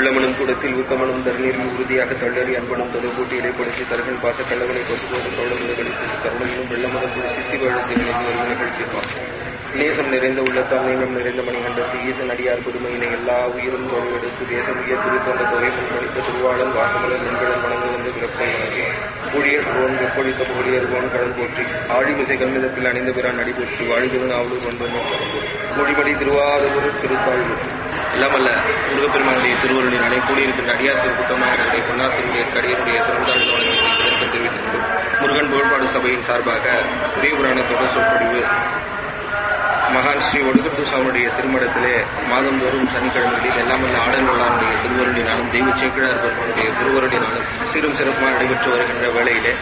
உள்ளமனும் கூடத்தில் ஊக்கமனும் தருநீரில் உறுதியாக தள்ளறி அன்பனும் தொலைபூட்டி இடைப்படுத்தி தருகன் பாச கள்ளவனை கொசுபோது தோழமுத கழித்து கருணையிலும் வெள்ளமதம் புரி சித்தி வழத்தில் ஒரு நிகழ்த்திப்பார் நேசம் நிறைந்த உள்ளத்தால் நீளம் நிறைந்த மணிகண்டத்து ஈசன் அடியார் புதுமையினை எல்லா உயிரும் தோல்வெடுத்து தேசம் உயர் திருத்தொண்ட தொகை முன்மொழித்த திருவாளன் வாசமலர் நண்பழன் வணங்கு வந்து பிறப்பம் வணங்கி ஊழியர் கோன் வெப்பொழித்த புகழியர் கோன் கடல் போற்றி ஆழிமிசை கல்மிதத்தில் அணிந்த பிறான் அடி போற்றி வாழிதிரு ஆவலூர் வந்தோம் மொழிபடி திருவாதூர் திருத்தாழ்வு எல்லாமல்ல முருகப்பெருமானுடைய திருவருளின் அணை கூடியிருக்கின்ற அடியார் திருக்குட்டமாயனுடைய பொன்னார் திருவுடைய கடியனுடைய சிறந்தாள் வழங்கி திறக்கம் தெரிவித்திருக்கும் முருகன் புகழ்பாடு சபையின் சார்பாக பெரிய புராண தொடர் சொற்பொழிவு மகான் ஸ்ரீ ஒடுகத்து சுவாமியுடைய திருமணத்திலே மாதந்தோறும் சனிக்கிழமைகளில் எல்லாமல்ல ஆடல் வல்லாருடைய திருவருளினாலும் தெய்வ சேக்கிழார் பெருமானுடைய திருவருளினாலும் சீரும் சிறப்புமாக நடைபெற்று வருகின்ற வேளையிலே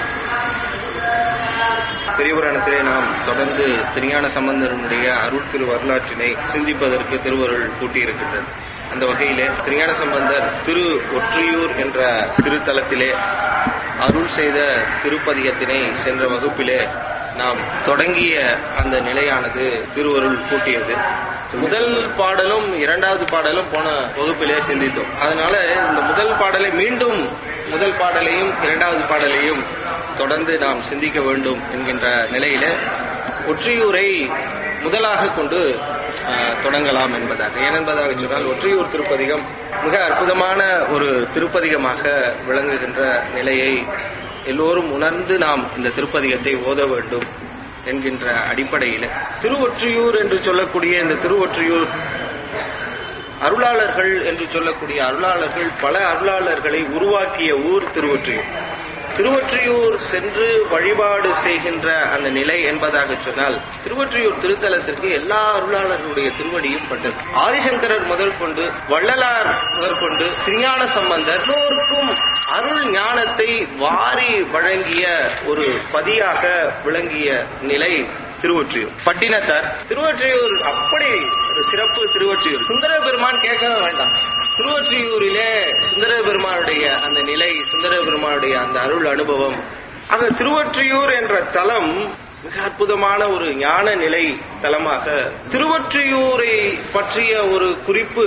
பெரிய புராணத்திலே நாம் தொடர்ந்து திருஞான சம்பந்தனுடைய அருள் திரு வரலாற்றினை சிந்திப்பதற்கு திருவருள் கூட்டியிருக்கின்றது அந்த வகையிலே திருஞான சம்பந்தர் திரு ஒற்றியூர் என்ற திருத்தலத்திலே அருள் செய்த திருப்பதிகத்தினை சென்ற வகுப்பிலே நாம் தொடங்கிய அந்த நிலையானது திருவருள் கூட்டியது முதல் பாடலும் இரண்டாவது பாடலும் போன வகுப்பிலே சிந்தித்தோம் அதனால இந்த முதல் பாடலை மீண்டும் முதல் பாடலையும் இரண்டாவது பாடலையும் தொடர்ந்து நாம் சிந்திக்க வேண்டும் என்கின்ற நிலையில ஒற்றியூரை முதலாக கொண்டு அஹ், தொடங்கலாம் என்பதாக ஏனென்பதாக சொன்னால் ஒற்றியூர் திருப்பதிகம் மிக அற்புதமான ஒரு திருப்பதிகமாக விளங்குகின்ற நிலையை எல்லோரும் உணர்ந்து நாம் இந்த திருப்பதிகத்தை ஓத வேண்டும் என்கின்ற அடிப்படையில் திருவொற்றியூர் என்று சொல்லக்கூடிய இந்த திருவொற்றியூர் அருளாளர்கள் என்று சொல்லக்கூடிய அருளாளர்கள் பல அருளாளர்களை உருவாக்கிய ஊர் திருவொற்றியூர் திருவொற்றியூர் சென்று வழிபாடு செய்கின்ற அந்த நிலை என்பதாக சொன்னால் திருவொற்றியூர் திருத்தலத்திற்கு எல்லா அருளாளர்களுடைய திருவடியும் பட்டது ஆதிசங்கரர் முதல் கொண்டு வள்ளலார் முதல் கொண்டு திருஞான சம்பந்தர் எல்லோருக்கும் அருள் ஞானத்தை வாரி வழங்கிய ஒரு பதியாக விளங்கிய நிலை திருவொற்றியூர் பட்டினத்தார் திருவொற்றியூர் அப்படி ஒரு சிறப்பு திருவொற்றியூர் சுந்தர பெருமான் கேட்கவே வேண்டாம் திருவொற்றியூரிலே சுந்தர பெருமானுடைய அந்த நிலை சுந்தர பெருமானுடைய அந்த அருள் அனுபவம் ஆக திருவொற்றியூர் என்ற தலம் மிக அற்புதமான ஒரு ஞான நிலை தலமாக திருவொற்றியூரை பற்றிய ஒரு குறிப்பு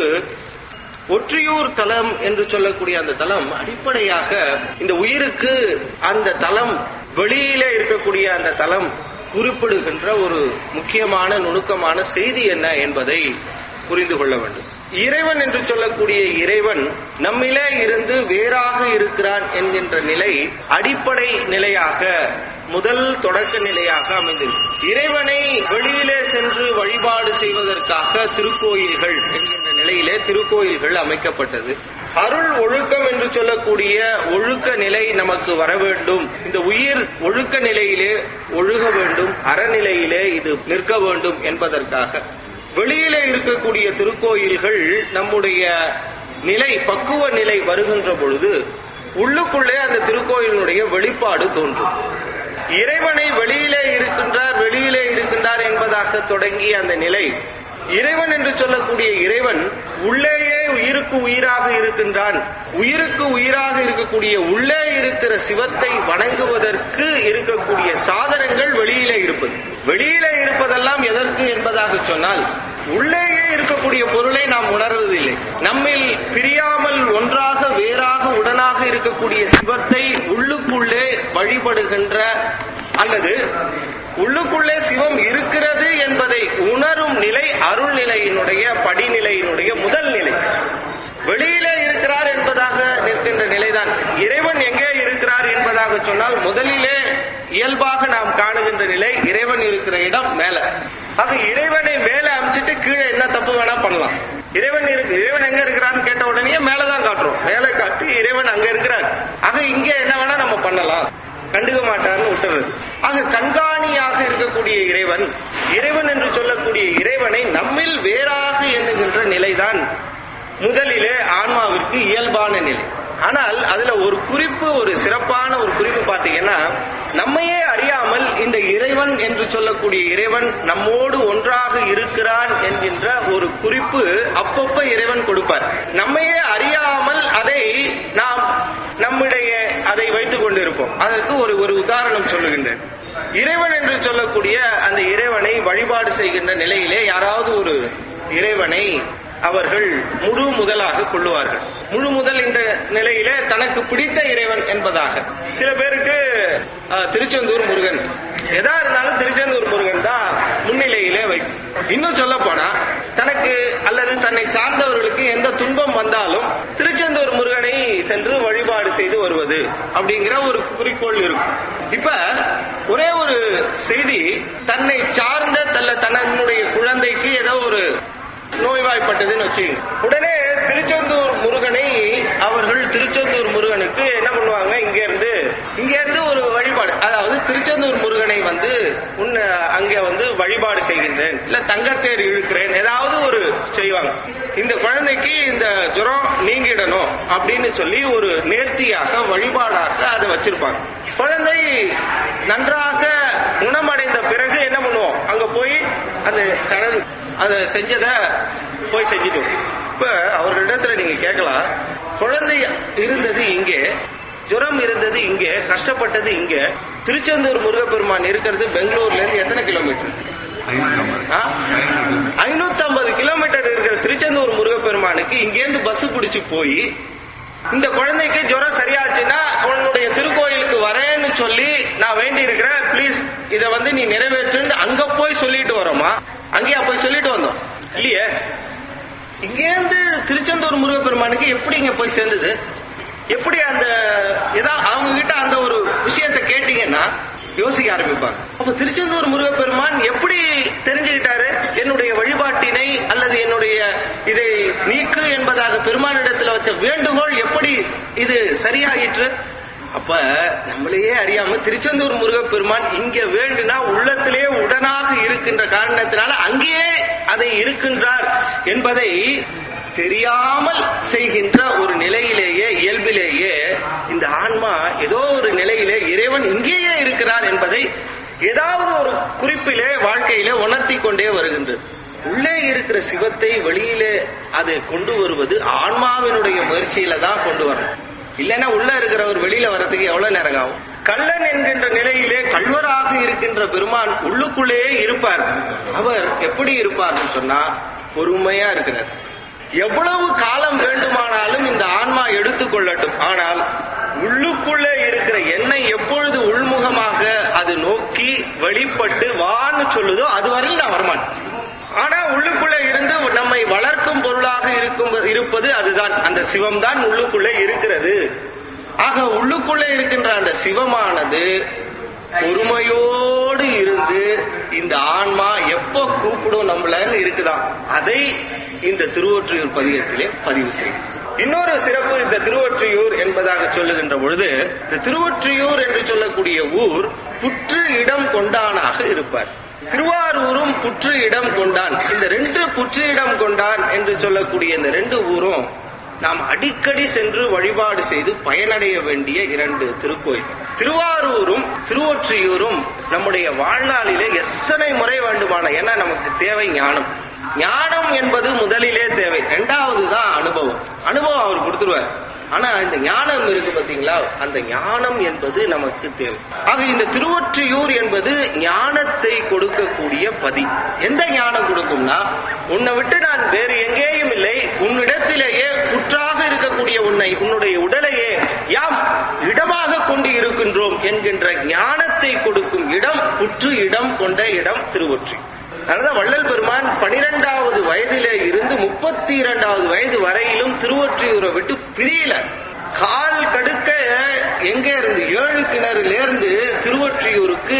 ஒற்றியூர் தலம் என்று சொல்லக்கூடிய அந்த தலம் அடிப்படையாக இந்த உயிருக்கு அந்த தலம் வெளியிலே இருக்கக்கூடிய அந்த தலம் குறிப்பிடுகின்ற ஒரு முக்கியமான நுணுக்கமான செய்தி என்ன என்பதை புரிந்து கொள்ள வேண்டும் இறைவன் என்று சொல்லக்கூடிய இறைவன் நம்மிலே இருந்து வேறாக இருக்கிறான் என்கின்ற நிலை அடிப்படை நிலையாக முதல் தொடக்க நிலையாக அமைந்தது இறைவனை வெளியிலே சென்று வழிபாடு செய்வதற்காக திருக்கோயில்கள் என்கின்ற நிலையிலே திருக்கோயில்கள் அமைக்கப்பட்டது அருள் ஒழுக்கம் என்று சொல்லக்கூடிய ஒழுக்க நிலை நமக்கு வர வேண்டும் இந்த உயிர் ஒழுக்க நிலையிலே ஒழுக வேண்டும் அறநிலையிலே இது நிற்க வேண்டும் என்பதற்காக வெளியிலே இருக்கக்கூடிய திருக்கோயில்கள் நம்முடைய நிலை பக்குவ நிலை வருகின்ற பொழுது உள்ளுக்குள்ளே அந்த திருக்கோயிலினுடைய வெளிப்பாடு தோன்றும் இறைவனை வெளியிலே இருக்கின்றார் வெளியிலே இருக்கின்றார் என்பதாக தொடங்கிய அந்த நிலை இறைவன் என்று சொல்லக்கூடிய இறைவன் உள்ளேயே உயிருக்கு உயிராக இருக்கின்றான் உயிருக்கு உயிராக இருக்கக்கூடிய உள்ளே இருக்கிற சிவத்தை வணங்குவதற்கு இருக்கக்கூடிய சாதனங்கள் வெளியிலே இருப்பது வெளியிலே இருப்பதெல்லாம் எதற்கு என்பதாக சொன்னால் உள்ளேயே இருக்கக்கூடிய பொருளை நாம் உணர்வதில்லை நம்மில் பிரியாமல் ஒன்றாக வேறாக உடனாக இருக்கக்கூடிய சிவத்தை உள்ளுக்குள்ளே வழிபடுகின்ற அல்லது உள்ளுக்குள்ளே சிவம் இருக்கிறது என்பதை உணரும் நிலை அருள் நிலையினுடைய படிநிலையினுடைய முதல் நிலை வெளியிலே இருக்கிறார் என்பதாக நிற்கின்ற நிலைதான் இறைவன் எங்கே இருக்கிறார் என்பதாக சொன்னால் முதலிலே இயல்பாக நாம் காணுகின்ற நிலை இறைவன் இருக்கிற இடம் மேல ஆக இறைவனை மேல அமைச்சிட்டு கீழே என்ன தப்பு வேணா பண்ணலாம் இறைவன் இருக்கு இறைவன் எங்க இருக்கிறான்னு கேட்ட உடனே மேலதான் காட்டுறோம் மேல காட்டி இறைவன் அங்க இருக்கிறார் ஆக இங்க என்ன வேணா நம்ம பண்ணலாம் கண்டுக்க மாட்டார்னு விட்டுறது ஆக கண்காணியாக இருக்கக்கூடிய இறைவன் இறைவன் என்று சொல்லக்கூடிய இறைவனை நம்மில் வேறாக எண்ணுகின்ற நிலைதான் முதலிலே ஆன்மாவிற்கு இயல்பான நிலை ஆனால் அதுல ஒரு குறிப்பு ஒரு சிறப்பான ஒரு குறிப்பு பாத்தீங்கன்னா நம்மையே அறியாமல் இந்த இறைவன் என்று சொல்லக்கூடிய இறைவன் நம்மோடு ஒன்றாக இருக்கிறான் என்கின்ற ஒரு குறிப்பு அப்பப்ப இறைவன் கொடுப்பார் நம்மையே அறியாமல் அதை நாம் நம்முடைய அதை வைத்துக் கொண்டிருப்போம் அதற்கு ஒரு ஒரு உதாரணம் சொல்லுகின்றேன் இறைவன் என்று சொல்லக்கூடிய அந்த இறைவனை வழிபாடு செய்கின்ற நிலையிலே யாராவது ஒரு இறைவனை அவர்கள் முழு முதலாக கொள்ளுவார்கள் முழு முதல் இந்த நிலையிலே தனக்கு பிடித்த இறைவன் என்பதாக சில பேருக்கு அஹ், திருச்செந்தூர் முருகன் எதா இருந்தாலும் திருச்செந்தூர் முருகன் தான் முன்னிலையிலே வைக்கும் இன்னும் சொல்ல போனா தனக்கு அல்லது தன்னை சார்ந்தவர்களுக்கு எந்த துன்பம் வந்தாலும் திருச்செந்தூர் முருகனை சென்று வழிபாடு செய்து வருவது அப்படிங்கிற ஒரு குறிக்கோள் இருக்கும் இப்ப ஒரே ஒரு செய்தி தன்னை சார்ந்த அல்ல தன்னுடைய குழந்தைக்கு ஏதோ ஒரு நோய்வாய்ப்பட்டதுன்னு வச்சுக்கோங்க உடனே திருச்செந்தூர் முருகனை அவர்கள் திருச்செந்தூர் முருகனுக்கு என்ன பண்ணுவாங்க இங்க இருந்து இங்க இருந்து ஒரு வழிபாடு அதாவது திருச்செந்தூர் முருகனை வந்து உன்னை அங்க வந்து வழிபாடு செய்கின்றேன் இல்ல தங்கத்தேர் இழுக்கிறேன் ஏதாவது ஒரு செய்வாங்க இந்த குழந்தைக்கு இந்த ஜுரம் நீங்கிடணும் அப்படின்னு சொல்லி ஒரு நேர்த்தியாக வழிபாடாக அதை வச்சிருப்பாங்க குழந்தை நன்றாக குணமடைந்த பிறகு என்ன பண்ணுவோம் அங்க போய் அந்த கடல் அதை செஞ்சத போய் செஞ்சுட்டு வரும். இப்ப அவர்களிடத்துல நீங்க கேட்கலாம் குழந்தை இருந்தது இங்கே ஜுரம் இருந்தது இங்கே கஷ்டப்பட்டது இங்க திருச்செந்தூர் முருகப்பெருமான் இருக்கிறது பெங்களூர்ல இருந்து எத்தனை கிலோமீட்டர் ஐநூத்தி ஐம்பது கிலோமீட்டர் இருக்கிற திருச்செந்தூர் முருகப்பெருமானுக்கு இங்கேருந்து பஸ் பிடிச்சு போய் இந்த குழந்தைக்கு ஜுரம் சரியாச்சுன்னா உன்னுடைய திருக்கோயிலுக்கு வரேன்னு சொல்லி நான் வேண்டி இருக்கிறேன் ப்ளீஸ் இத வந்து நீ நிறைவேற்றுன்னு அங்க போய் சொல்லிட்டு வரோமா அங்கேயா போய் சொல்லிட்டு வந்தோம் இல்லையே இங்கேருந்து திருச்செந்தூர் முருகப்பெருமானுக்கு எப்படி இங்க போய் சேர்ந்தது எப்படி அந்த ஏதா அவங்க கிட்ட அந்த ஒரு விஷயத்தை கேட்டீங்கன்னா யோசிக்க ஆரம்பிப்பாங்க அப்ப திருச்செந்தூர் முருகப்பெருமான் எப்படி தெரிஞ்சுக்கிட்டாரு என்னுடைய வழிபாட்டினை அல்லது என்னுடைய இதை நீக்கு என்பதாக பெருமானிடத்துல வச்ச வேண்டுகோள் எப்படி இது சரியாயிற்று அப்ப நம்மளையே அறியாம திருச்செந்தூர் முருகப்பெருமான் இங்க வேண்டுனா உள்ளத்திலே உடனாக இருக்கின்ற காரணத்தினால அங்கேயே அதை இருக்கின்றார் என்பதை தெரியாமல் செய்கின்ற ஒரு நிலையிலேயே இயல்பிலேயே இந்த ஆன்மா ஏதோ ஒரு நிலையிலே இறைவன் இங்கேயே இருக்கிறார் என்பதை ஏதாவது ஒரு குறிப்பிலே வாழ்க்கையிலே உணர்த்தி கொண்டே வருகின்றது உள்ளே இருக்கிற சிவத்தை வெளியிலே அது கொண்டு வருவது ஆன்மாவினுடைய முயற்சியில தான் கொண்டு வரணும் இல்லைன்னா உள்ள இருக்கிறவர் வெளியில வர்றதுக்கு எவ்வளவு நேரம் ஆகும் கள்ளன் என்கின்ற நிலையிலே கல்வராக இருக்கின்ற பெருமான் உள்ளுக்குள்ளேயே இருப்பார் அவர் எப்படி இருப்பார்னு சொன்னா பொறுமையா இருக்கிறார் எவ்வளவு காலம் வேண்டுமானாலும் இந்த ஆன்மா எடுத்துக்கொள்ளட்டும் ஆனால் உள்ளுக்குள்ளே இருக்கிற எண்ணெய் எப்பொழுது உள்முகமாக அது நோக்கி வெளிப்பட்டு வான்னு சொல்லுதோ அதுவரையில் நான் வரமாட்டேன் ஆனா உள்ளுக்குள்ளே இருந்து நம்மை வளர்க்கும் பொருளாக இருக்கும் இருப்பது அதுதான் அந்த சிவம் தான் உள்ளுக்குள்ளே இருக்கிறது ஆக உள்ளுக்குள்ளே இருக்கின்ற அந்த சிவமானது பொறுமையோடு இருந்து இந்த ஆன்மா எப்போ கூப்பிடும் நம்மளன்னு இருக்குதான் அதை இந்த திருவொற்றியூர் பதிகத்திலே பதிவு செய்யும் இன்னொரு சிறப்பு இந்த திருவொற்றியூர் என்பதாக சொல்லுகின்ற பொழுது இந்த திருவொற்றியூர் என்று சொல்லக்கூடிய ஊர் புற்று இடம் கொண்டானாக இருப்பார் திருவாரூரும் புற்று இடம் கொண்டான் இந்த ரெண்டு புற்று இடம் கொண்டான் என்று சொல்லக்கூடிய இந்த ரெண்டு ஊரும் நாம் அடிக்கடி சென்று வழிபாடு செய்து பயனடைய வேண்டிய இரண்டு திருக்கோயில் திருவாரூரும் திருவொற்றியூரும் நம்முடைய வாழ்நாளிலே எத்தனை முறை வேண்டுமான ஏன்னா நமக்கு தேவை ஞானம் ஞானம் என்பது முதலிலே தேவை இரண்டாவது தான் அனுபவம் அனுபவம் அவர் கொடுத்துருவார் ஆனா இந்த ஞானம் இருக்கு பாத்தீங்களா அந்த ஞானம் என்பது நமக்கு தேவை ஆக இந்த திருவொற்றியூர் என்பது ஞானத்தை கொடுக்கக்கூடிய பதி எந்த ஞானம் கொடுக்கும்னா உன்னை விட்டு நான் வேறு எங்கேயும் இல்லை உன்னிடத்திலேயே புற்றாக இருக்கக்கூடிய உன்னை உன்னுடைய உடலையே யாம் இடமாக கொண்டு இருக்கின்றோம் என்கின்ற ஞானத்தை கொடுக்கும் இடம் புற்று இடம் கொண்ட இடம் திருவொற்றி அதனால வள்ளல் பெருமான் பனிரெண்டாவது வயதிலே இருந்து முப்பத்தி இரண்டாவது வயது வரையிலும் திருவொற்றியூரை விட்டு பிரியல கால் கடுக்க எங்க இருந்து ஏழு கிணறுல இருந்து திருவொற்றியூருக்கு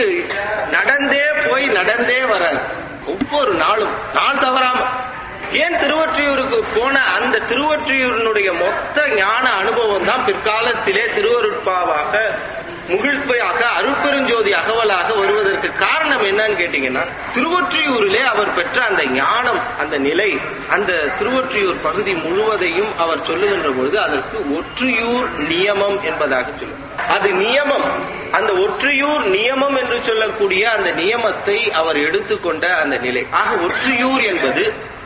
நடந்தே போய் நடந்தே வரார் ஒவ்வொரு நாளும் நாள் தவறாம ஏன் திருவொற்றியூருக்கு போன அந்த திருவொற்றியூரினுடைய மொத்த ஞான அனுபவம் தான் பிற்காலத்திலே திருவருட்பாவாக முகிழ்ப்பையாக அருட்பெருஞ்சோதி அகவலாக வருவதற்கு காரணம் என்னன்னு கேட்டீங்கன்னா திருவொற்றியூரிலே அவர் பெற்ற அந்த ஞானம் அந்த நிலை அந்த திருவொற்றியூர் பகுதி முழுவதையும் அவர் சொல்லுகின்ற பொழுது அதற்கு ஒற்றியூர் நியமம் என்பதாக சொல்லும் அது நியமம் அந்த ஒற்றியூர் நியமம் என்று சொல்லக்கூடிய அந்த நியமத்தை அவர் எடுத்துக்கொண்ட அந்த நிலை ஆக ஒற்றியூர் என்பது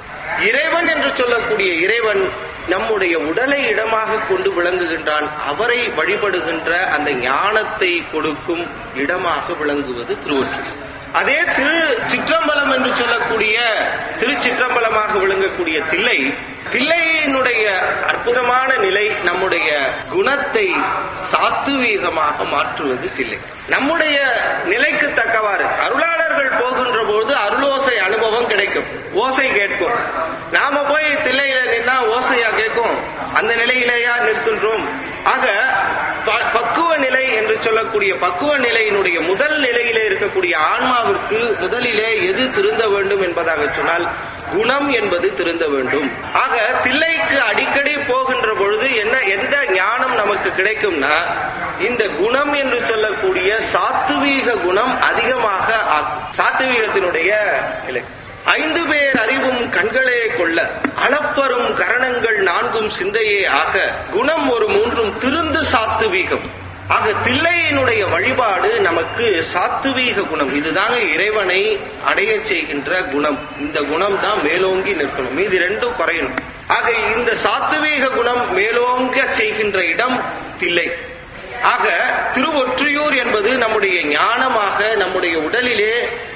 இறைவன் என்று சொல்லக்கூடிய இறைவன் நம்முடைய உடலை இடமாக கொண்டு விளங்குகின்றான் அவரை வழிபடுகின்ற அந்த ஞானத்தை கொடுக்கும் இடமாக விளங்குவது திருவொற்றியூர் அதே திரு சிற்றம்பலம் என்று சொல்லக்கூடிய திருச்சிற்றம்பலமாக விளங்கக்கூடிய தில்லை தில்லையினுடைய அற்புதமான நிலை நம்முடைய குணத்தை சாத்துவீகமாக மாற்றுவது தில்லை நம்முடைய நிலைக்கு தக்கவாறு அருளாளர்கள் போகின்ற போது அருளோசை அனுபவம் கிடைக்கும் ஓசை கேட்கும் நாம போய் தில்லையில நின்னா ஓசையா கேட்கும் அந்த நிலையிலேயா நிற்கின்றோம் ஆக ப- பக்குவ நிலை என்று சொல்லக்கூடிய பக்குவ நிலையினுடைய முதல் நிலையிலே இருக்கக்கூடிய ஆன்மாவிற்கு முதலிலே எது திருந்த வேண்டும் என்பதாக சொன்னால் குணம் என்பது திருந்த வேண்டும் ஆக தில்லைக்கு அடிக்கடி போகின்ற பொழுது என்ன எந்த ஞானம் நமக்கு கிடைக்கும்னா இந்த குணம் என்று சொல்லக்கூடிய சாத்துவீக குணம் அதிகமாக ஆக்கும். சாத்துவீகத்தினுடைய நிலை ஐந்து பேர் அறிவும் கண்களே கொள்ள அளப்பரும் கரணங்கள் நான்கும் சிந்தையே ஆக குணம் ஒரு மூன்றும் திருந்து சாத்துவீகம் ஆக தில்லையினுடைய வழிபாடு நமக்கு சாத்துவீக குணம் இதுதாங்க இறைவனை அடைய செய்கின்ற குணம் இந்த குணம் தான் மேலோங்கி நிற்கணும் மீதி ரெண்டும் குறையணும் ஆக இந்த சாத்துவீக குணம் மேலோங்க செய்கின்ற இடம் தில்லை ஆக திருவொற்றியூர் என்பது நம்முடைய ஞானமாக நம்முடைய உடலிலே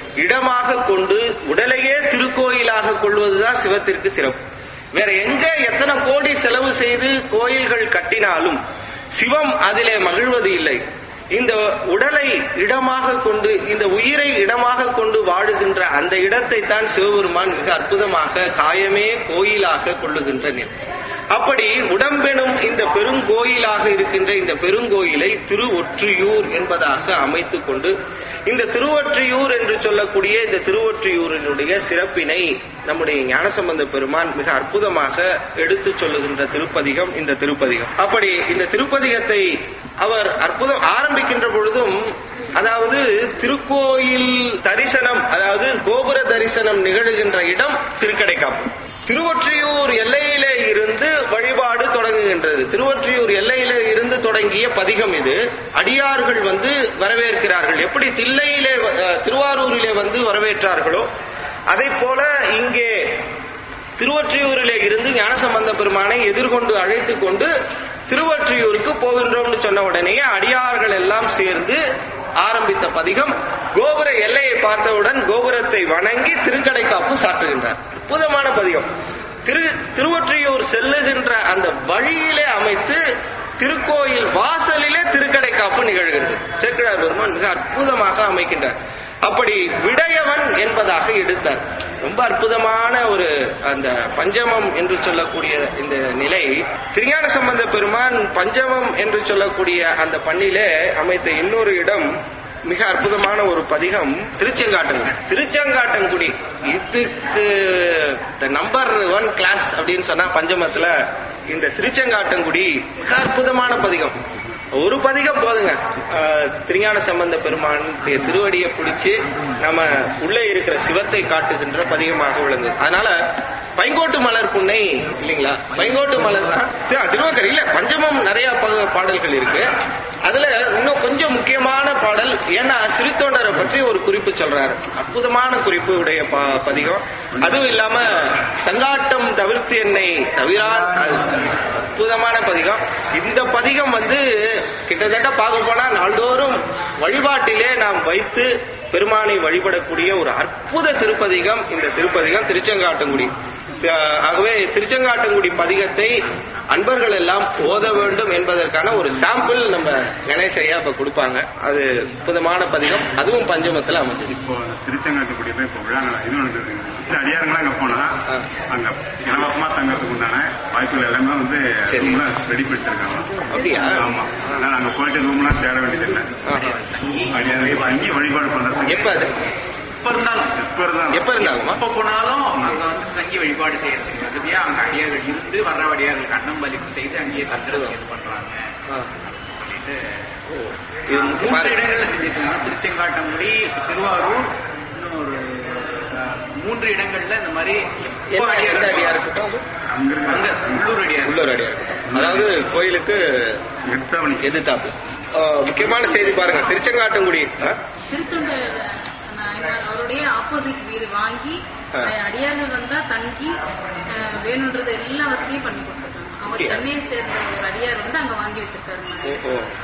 இடமாக கொண்டு உடலையே திருக்கோயிலாக கொள்வதுதான் சிவத்திற்கு சிறப்பு வேற எங்க எத்தனை கோடி செலவு செய்து கோயில்கள் கட்டினாலும் சிவம் அதிலே மகிழ்வது இல்லை இந்த உடலை இடமாக கொண்டு இந்த உயிரை இடமாக கொண்டு வாழுகின்ற அந்த இடத்தை தான் சிவபெருமான் மிக அற்புதமாக காயமே கோயிலாக கொள்ளுகின்ற நிலை அப்படி உடம்பெனும் இந்த பெருங்கோயிலாக இருக்கின்ற இந்த பெருங்கோயிலை திருவொற்றியூர் என்பதாக அமைத்துக் கொண்டு இந்த திருவொற்றியூர் என்று சொல்லக்கூடிய இந்த திருவொற்றியூரினுடைய சிறப்பினை நம்முடைய ஞானசம்பந்த பெருமான் மிக அற்புதமாக எடுத்துச் சொல்லுகின்ற திருப்பதிகம் இந்த திருப்பதிகம் அப்படி இந்த திருப்பதிகத்தை அவர் அற்புதம் ஆரம்பிக்கின்ற பொழுதும் அதாவது திருக்கோயில் தரிசனம் அதாவது கோபுர தரிசனம் நிகழுகின்ற இடம் திருக்கடைக்காப்பு திருவொற்றியூர் எல்லையிலே இருந்து வழிபாடு தொடங்குகின்றது திருவொற்றியூர் எல்லையிலே இருந்து தொடங்கிய பதிகம் இது அடியார்கள் வந்து வரவேற்கிறார்கள் எப்படி தில்லையிலே அஹ், திருவாரூரிலே வந்து வரவேற்றார்களோ அதை போல இங்கே திருவொற்றியூரிலே இருந்து ஞானசம்பந்த பெருமானை எதிர்கொண்டு அழைத்துக் கொண்டு திருவொற்றியூருக்கு போகின்றோம்னு சொன்ன உடனேயே அடியார்கள் எல்லாம் சேர்ந்து ஆரம்பித்த பதிகம் கோபுர எல்லையை பார்த்தவுடன் கோபுரத்தை வணங்கி திருக்கடைக்காப்பு சாற்றுகின்றார் அற்புதமான பதிகம் திரு திருவொற்றியூர் செல்லுகின்ற அந்த வழியிலே அமைத்து திருக்கோயில் வாசலிலே திருக்கடைக்காப்பு நிகழ்கிறது சேக்கிழார் பெருமான் மிக அற்புதமாக அமைக்கின்றார் அப்படி விடயவன் என்பதாக எடுத்தார் ரொம்ப அற்புதமான ஒரு அந்த பஞ்சமம் என்று சொல்லக்கூடிய இந்த நிலை திருஞான சம்பந்த பெருமான் பஞ்சமம் என்று சொல்லக்கூடிய அந்த பண்ணிலே அமைத்த இன்னொரு இடம் மிக அற்புதமான ஒரு பதிகம் திருச்செங்காட்டங்குடி திருச்செங்காட்டங்குடி இதுக்கு நம்பர் ஒன் கிளாஸ் அப்படின்னு சொன்னா பஞ்சமத்துல இந்த திருச்செங்காட்டங்குடி மிக அற்புதமான பதிகம் ஒரு பதிகம் போதுங்க ஆஹ், திருஞான சம்பந்த பெருமானுடைய திருவடியை பிடிச்சு நம்ம உள்ளே இருக்கிற சிவத்தை காட்டுகின்ற பதிகமாக விளங்குது அதனால பைங்கோட்டு மலர் புன்னை இல்லைங்களா பைங்கோட்டு மலர் திருவக்கர் இல்ல பஞ்சமம் நிறைய பா- பாடல்கள் இருக்கு அதுல இன்னும் கொஞ்சம் முக்கியமான பாடல் ஏன்னா சிறுத்தொண்டரை பற்றி ஒரு குறிப்பு சொல்றாரு அற்புதமான குறிப்பு உடைய ப- பதிகம் அதுவும் இல்லாம சங்காட்டம் தவிர்த்து என்னை தவிரான் அது அற்புதமான பதிகம் இந்த பதிகம் வந்து கிட்டத்தட்ட பார்க்க போனா நாள்தோறும் வழிபாட்டிலே நாம் வைத்து பெருமானை வழிபடக்கூடிய ஒரு அற்புத திருப்பதிகம் இந்த திருப்பதிகம் திருச்செங்காட்டங்குடி அஹ் ஆகவே திருச்செங்காட்டங்குடி பதிகத்தை அன்பர்கள் எல்லாம் ஓத வேண்டும் என்பதற்கான ஒரு சாம்பிள் நம்ம கணேஷ் ஐயா இப்ப கொடுப்பாங்க அது அற்புதமான பதிகம் அதுவும் பஞ்சமத்துல அமைஞ்சது இப்போ அந்த திருச்செங்காட்டுக்குடி போய் இப்போ விழா இது நடக்குது இந்த அடியாருங்களாம் அங்க போனா ஆ. அங்க இலவசமா தங்கறதுக்கு உண்டான வாய்ப்புகள் எல்லாமே வந்து சரி. ரூம்லாம் ரெடி பண்ணிட்டு இருக்காங்க அப்படியா ஆமா அதனால அங்க போயிட்டு ரூம்லாம் தேட வேண்டியதில்லை ஆஹா. அடியாருக்கு தங்கி வழிபாடு பண்றதுக்கு எப்ப அது எப்ப இருந்தாலும் எப்ப இருந்தாலும் எப்ப இருந்தாலுமா எப்ப போனாலும் அங்க வந்து தங்கி வழிபாடு செய்யறதுக்கு வசதியா அங்க அடியார்கள் இருந்து வர்ற அடியார்களுக்கு அன்னம் பலிப்பு செய்து அங்கேயே தங்குறதுக்கு இது பண்றாங்க அப்படின்னு சொல்லிட்டு இது மூன்று பாருங்க. இடங்கள்ல செஞ்சிருக்காங்க திருச்செங்காட்டங்குடி திருவாரூர் இன்னும் ஒரு அஹ், மூன்று இடங்கள்ல இந்த மாதிரி எப்ப என்ன அடியார்கள் எந்த அடியா இருக்கட்டும் அங்க அங்க இருக்கு உள்ளூர் அடியார் உள்ளூர் அடியா இருக்கட்டும் அதாவது கோயிலுக்கு எட்டாவணி எதிர்த்தாப்புல ஆஹ் முக்கியமான செய்தி பாருங்க திருச்செங்காட்டங்குடி ஆ? திருத்தொண்ட நாயனார் அவருடைய ஆப்போசிட் வீடு வாங்கி ஆ. அஹ், அடியார்கள் வந்தா தங்கி அஹ், வேணுன்றது எல்லா வசதியும் பண்ணி கொடுத்துருக்காங்க அவர் அப்படியா? சென்னையை சேர்ந்த ஒரு அடியார் வந்து அங்க வாங்கி வச்சிருக்காரு ஓஹோ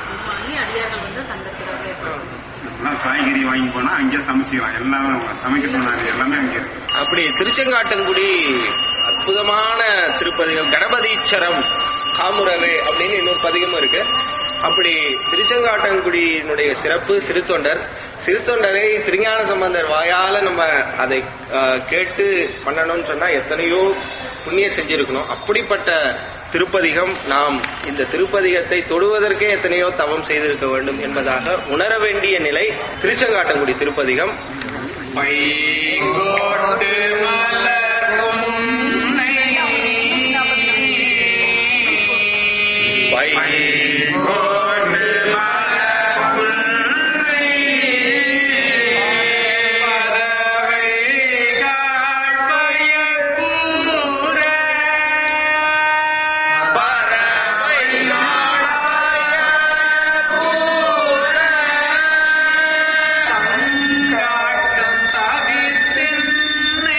வாங்கி அடியார்கள் வந்து தங்கறதுக்காக ஏற்பாடு பண்ணிருக்கோம். எல்லாம் காய்கறி வாங்கி போனா அங்கேயே சமைச்சிக்கலாம் எல்லாமே சமைக்கணும் எல்லாமே அங்கே இருக்கு அப்படி திருச்செங்காட்டங்குடி அற்புதமான திருப்பதிகம் கணபதீச்சரம் காமுரவே அப்படின்னு இன்னொரு பதிகமும் இருக்கு அப்படி திருச்செங்காட்டங்குடியினுடைய சிறப்பு சிறுத்தொண்டர் சிறுத்தொண்டரை திருஞான சம்பந்தர் வாயால நம்ம அதை ஆஹ், கேட்டு பண்ணணும்னு சொன்னா எத்தனையோ புண்ணியம் செஞ்சிருக்கணும் அப்படிப்பட்ட திருப்பதிகம் நாம் இந்த திருப்பதிகத்தை தொடுவதற்கே எத்தனையோ தவம் செய்திருக்க வேண்டும் என்பதாக உணர வேண்டிய நிலை திருச்செங்காட்டங்குடி திருப்பதிகம் பைங்கோட்டு மலர் பொன்னை பை பைங்கோட்டு மலர் பொன்னை பறவைகள் பயக்கூற காட்டம் தவிர்த்தென்னை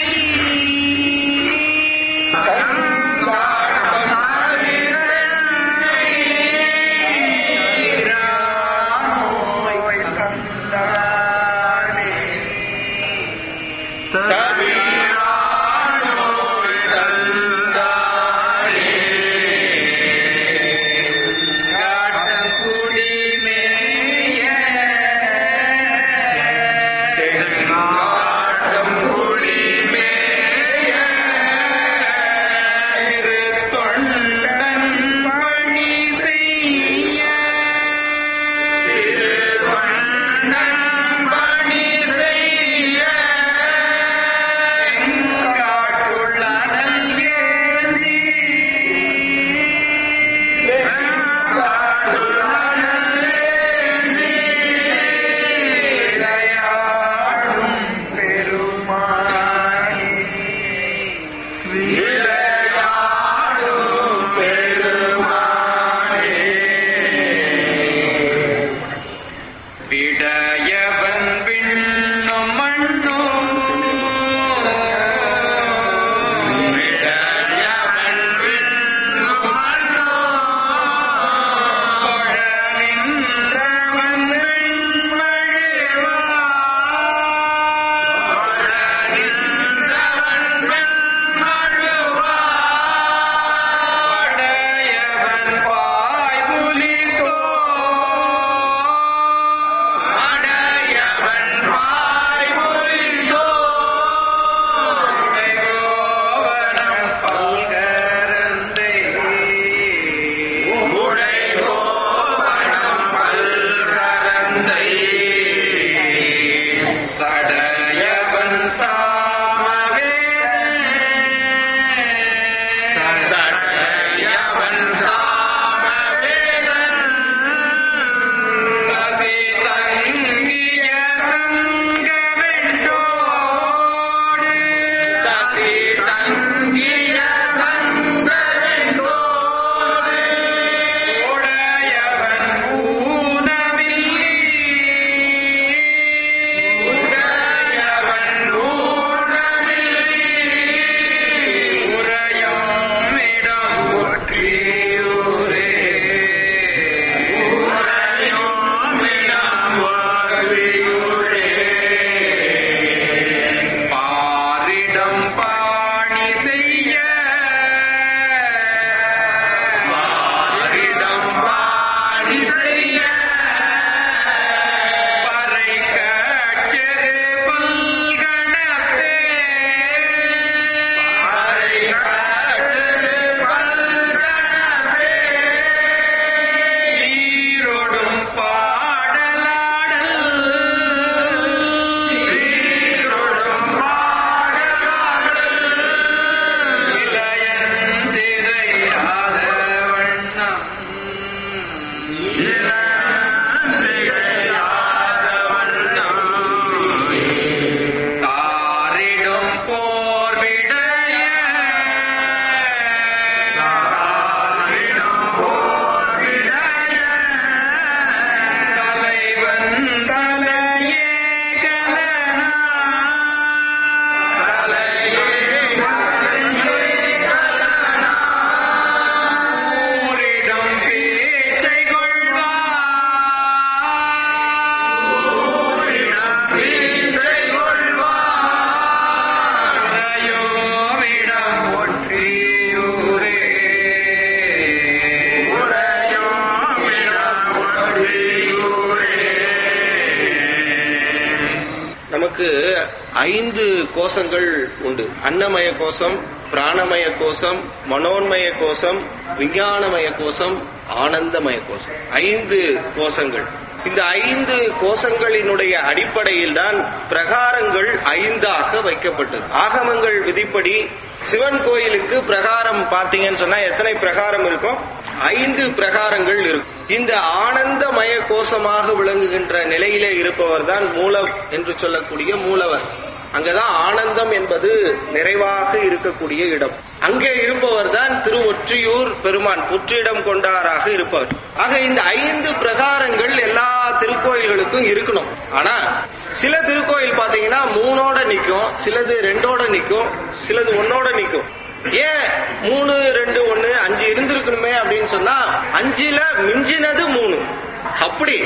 நமக்கு ஐந்து கோஷங்கள் உண்டு அன்னமய கோஷம் பிராணமய கோஷம் மனோன்மய கோஷம் விஞ்ஞானமய கோஷம் ஆனந்தமய கோஷம் ஐந்து கோஷங்கள் இந்த ஐந்து கோஷங்களினுடைய அடிப்படையில் தான் பிரகாரங்கள் ஐந்தாக வைக்கப்பட்டது ஆகமங்கள் விதிப்படி சிவன் கோயிலுக்கு பிரகாரம் பாத்தீங்கன்னு சொன்னா எத்தனை பிரகாரம் இருக்கும் ஐந்து பிரகாரங்கள் இருக்கும் இந்த ஆனந்தமய கோஷமாக விளங்குகின்ற நிலையிலே இருப்பவர் தான் மூலவ் என்று சொல்லக்கூடிய மூலவர் அங்கதான் ஆனந்தம் என்பது நிறைவாக இருக்கக்கூடிய இடம் அங்கே இருப்பவர் தான் திரு ஒற்றியூர் பெருமான் புற்றிடம் கொண்டாராக இருப்பவர் ஆக இந்த ஐந்து பிரகாரங்கள் எல்லா திருக்கோயில்களுக்கும் இருக்கணும் ஆனா சில திருக்கோயில் பாத்தீங்கன்னா மூணோட நிக்கும் சிலது ரெண்டோட நிக்கும் சிலது ஒன்னோட நிக்கும் ஏன் மூணு ரெண்டு ஒண்ணு அஞ்சு இருந்திருக்கணுமே அப்படின்னு சொன்னா அஞ்சுல மிஞ்சினது மூணு அப்படி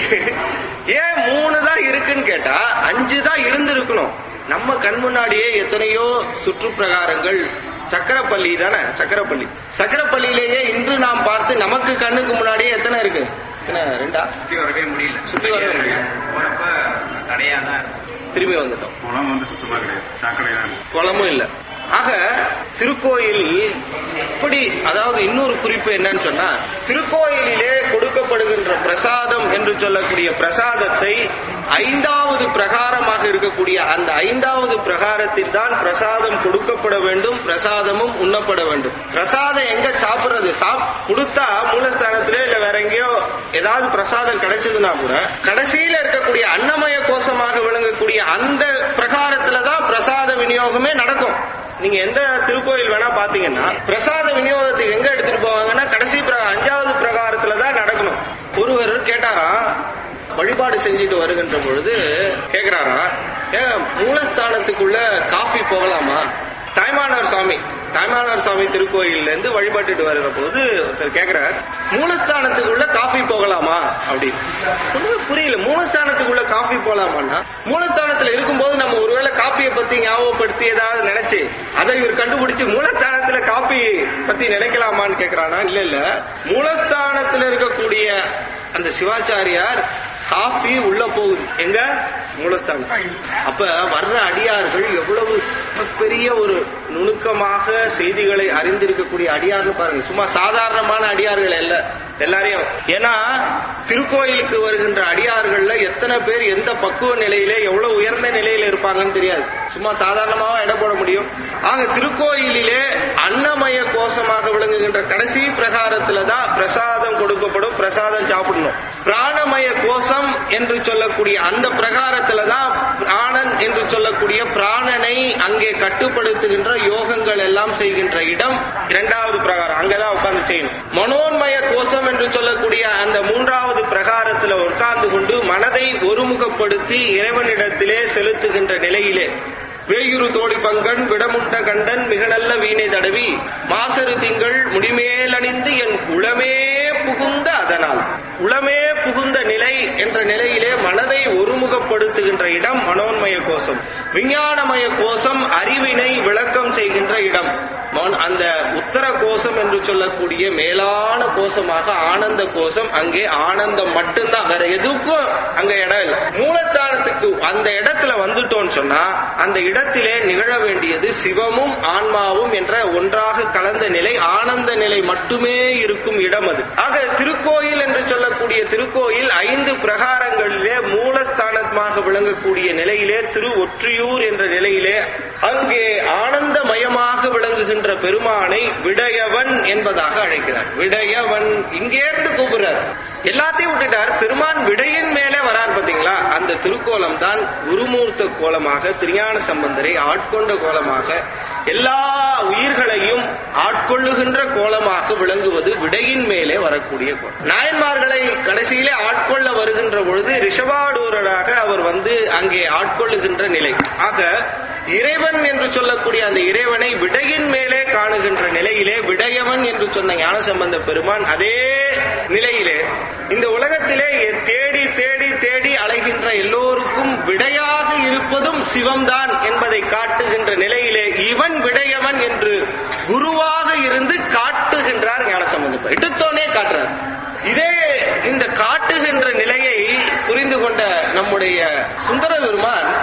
ஏன் மூணு தான் இருக்குன்னு கேட்டா அஞ்சு தான் இருந்திருக்கணும் நம்ம கண் முன்னாடியே எத்தனையோ சுற்றுப்பிரகாரங்கள் சக்கரப்பள்ளி தானே சக்கரப்பள்ளி சக்கரப்பள்ளியிலேயே இன்று நாம் பார்த்து நமக்கு கண்ணுக்கு முன்னாடியே எத்தனை இருக்கு எத்தனை ரெண்டா சுத்தி வரவே முடியல சுத்தி வரவே முடியல. போறப்ப தடையா தான் இருக்கும் திரும்பி வந்துட்டோம் குளம் வந்து சுத்தமா கிடையாது சாக்கடை தான் இருக்கு. குளமும் இல்ல ஆக திருக்கோயில் இப்படி அதாவது இன்னொரு குறிப்பு என்னன்னு சொன்னா திருக்கோயிலிலே கொடுக்கப்படுகின்ற பிரசாதம் என்று சொல்லக்கூடிய பிரசாதத்தை ஐந்தாவது பிரகாரமாக இருக்கக்கூடிய அந்த ஐந்தாவது பிரகாரத்தில் தான் பிரசாதம் கொடுக்கப்பட வேண்டும் பிரசாதமும் உண்ணப்பட வேண்டும் பிரசாதம் எங்க சாப்பிடுறது சாப் கொடுத்தா மூலஸ்தானத்திலே இல்ல வேற எங்கேயோ ஏதாவது பிரசாதம் கிடைச்சதுன்னா கூட கடைசியில இருக்கக்கூடிய அன்னமய கோஷமாக விளங்கக்கூடிய அந்த பிரகாரத்துல தான் பிரசாத விநியோகமே நடக்கும் நீங்க எந்த திருக்கோயில் வேணா பாத்தீங்கன்னா பிரசாத விநியோகத்துக்கு எங்க எடுத்துட்டு போவாங்கன்னா கடைசி பிர- அஞ்சாவது பிரகாரத்துல தான் நடக்கணும் ஒருவர் கேட்டாரா வழிபாடு செஞ்சுட்டு வருகின்ற பொழுது கேக்குறாரா ஏன் மூலஸ்தானத்துக்குள்ள காஃபி போகலாமா தாய்மானவர் சுவாமி தாய்மானவர் சுவாமி திருக்கோயில்ல இருந்து வழிபட்டுட்டு வருகிற போது ஒருத்தர் கேக்குறார் மூலஸ்தானத்துக்குள்ள காஃபி போகலாமா அப்படின்னு ஒண்ணுமே புரியல மூலஸ்தானத்துக்குள்ள காஃபி போலாமான்னா மூலஸ்தானத்துல இருக்கும்போது நம்ம ஒருவேளை காப்பியை பத்தி ஞாபகப்படுத்தி ஏதாவது நினைச்சு அதை இவர் கண்டுபிடிச்சு மூலஸ்தானத்துல காப்பி பத்தி நினைக்கலாமான்னு கேக்குறானா இல்ல இல்ல மூலஸ்தானத்துல இருக்கக்கூடிய அந்த சிவாச்சாரியார் காஃபி உள்ள போகுது எங்க மூலஸ்தானம் அப்ப வர்ற அடியார்கள் எவ்வளவு பெரிய ஒரு நுணுக்கமாக செய்திகளை அறிந்திருக்கக்கூடிய அடியார்னு பாருங்க சும்மா சாதாரணமான அடியார்கள் அல்ல எல்லாரையும் ஏன்னா திருக்கோயிலுக்கு வருகின்ற அடியார்கள்ல எத்தனை பேர் எந்த பக்குவ நிலையில எவ்வளவு உயர்ந்த நிலையில இருப்பாங்கன்னு தெரியாது சும்மா சாதாரணமாவா இடம் போட முடியும் ஆக திருக்கோயிலிலே அன்னமய கோஷமாக விளங்குகின்ற கடைசி பிரகாரத்துல தான் பிரசாதம் கொடுக்கப்படும் பிரசாதம் சாப்பிடணும் பிராணமய கோஷம் என்று சொல்லக்கூடிய அந்த பிரகாரத்துல தான் பிராணன் என்று சொல்லக்கூடிய பிராணனை அங்கே கட்டுப்படுத்துகின்ற யோகங்கள் எல்லாம் செய்கின்ற இடம் இரண்டாவது பிரகாரம் அங்கதான் உட்கார்ந்து செய்யணும் மனோன்மய கோஷம் என்று சொல்லக்கூடிய அந்த மூன்றாவது பிரகாரத்துல உட்கார்ந்து கொண்டு மனதை ஒருமுகப்படுத்தி இறைவனிடத்திலே செலுத்துகின்ற நிலையிலே வேயுரு தோழி பங்கன் விடமுண்ட கண்டன் மிக நல்ல வீணை தடவி மாசரு திங்கள் முடிமேலணிந்து என் உளமே புகுந்த அதனால் உளமே புகுந்த நிலை என்ற நிலையிலே மனதை ஒருமுகப்படுத்துகின்ற இடம் மனோன்மய கோஷம் விஞ்ஞானமய கோஷம் அறிவினை விளக்கம் செய்கின்ற இடம் மௌன- அந்த உத்தர கோஷம் என்று சொல்லக்கூடிய மேலான கோஷமாக ஆனந்த கோஷம் அங்கே ஆனந்தம் மட்டும்தான் வேற எதுக்கும் அங்க இடம் இல்லை மூலஸ்தானத்துக்கு அந்த இடத்துல வந்துட்டோம்னு சொன்னா அந்த இடத்திலே நிகழ வேண்டியது சிவமும் ஆன்மாவும் என்ற ஒன்றாக கலந்த நிலை ஆனந்த நிலை மட்டுமே இருக்கும் இடம் அது ஆக திருக்கோயில் என்று சொல்லக்கூடிய திருக்கோயில் ஐந்து பிரகாரங்களிலே மூலஸ்தானமாக விளங்கக்கூடிய நிலையிலே திரு ஒற்றியூர் என்ற நிலையிலே அங்கே ஆனந்தமயமாக விளங்குகின்ற பெருமானை விடயவன் என்பதாக அழைக்கிறார் விடயவன் இங்கே இருந்து கூப்பிடுறார் எல்லாத்தையும் விட்டுட்டார் பெருமான் விடையின் மேலே வரார் பாத்தீங்களா அந்த திருக்கோலம் தான் குருமூர்த்த கோலமாக திருஞான சம்பந்தரை ஆட்கொண்ட கோலமாக எல்லா உயிர்களையும் ஆட்கொள்ளுகின்ற கோலமாக விளங்குவது விடையின் மேலே வரக்கூடிய கோலம் நாயன்மார்களை கடைசியிலே ஆட்கொள்ள வருகின்ற பொழுது ரிஷபாடூரராக அவர் வந்து அங்கே ஆட்கொள்ளுகின்ற நிலை ஆக இறைவன் என்று சொல்லக்கூடிய அந்த இறைவனை விடையின் மேலே காணுகின்ற நிலையிலே விடையவன் என்று சொன்ன ஞானசம்பந்த பெருமான் அதே நிலையிலே இந்த உலகத்திலே தேடி தேடி தேடி அலைகின்ற எல்லோருக்கும் விடையாக இருப்பதும் சிவம்தான் என்பதை காட்டுகின்ற நிலையிலே இவன் விடையவன் என்று குருவாக இருந்து காட்டுகின்றார் ஞானசம்பந்த பெருமான். எடுத்தோனே காட்டுறார் இதே இந்த காட்டுகின்ற நிலையை புரிந்து கொண்ட நம்முடைய சுந்தர பெருமான்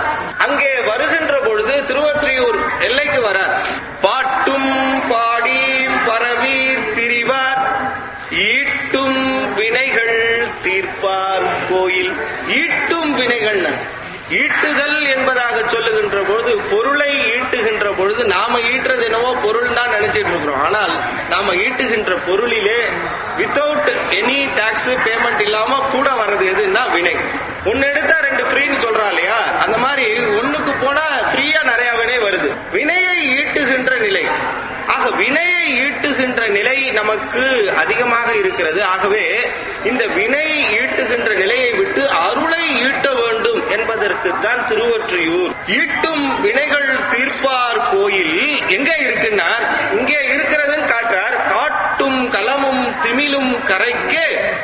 அங்கே வருகின்ற பொழுது திருவொற்றியூர் எல்லைக்கு வரார் பாட்டும் பாடி பரவி திரிவார் ஈட்டும் வினைகள் தீர்ப்பார் கோயில் ஈட்டும் வினைகள் ஈட்டுதல் என்பதாக சொல்லுகின்ற பொழுது பொருளை ஈட்டுகின்ற பொழுது நாம ஈட்டுறது என்னவோ பொருள் தான் நினைச்சிட்டு இருக்கிறோம் ஆனால் நாம ஈட்டுகின்ற பொருளிலே வித்தவுட் எனி டாக்ஸ் பேமெண்ட் இல்லாம கூட வர்றது எதுன்னா வினை ஒன்னு எடுத்தா ரெண்டு ஃப்ரீன்னு சொல்றா இல்லையா அந்த மாதிரி ஒண்ணுக்கு போனா ஃப்ரீயா நிறைய வினை வருது வினையை ஈட்டுகின்ற நிலை ஆக வினையை ஈட்டுகின்ற நிலை நமக்கு அதிகமாக இருக்கிறது ஆகவே இந்த வினை ஈட்டுகின்ற நிலையை விட்டு அருளை ஈட்ட வேண்டும் என்பதற்குத்தான் திருவொற்றியூர் ஈட்டும் வினைகள் தீர்ப்பார் கோயில் எங்க இருக்குன்னா இங்கே இருக்கிறதுன்னு காட்டார் காட்டும் கலமும் திமிலும் கரைக்கு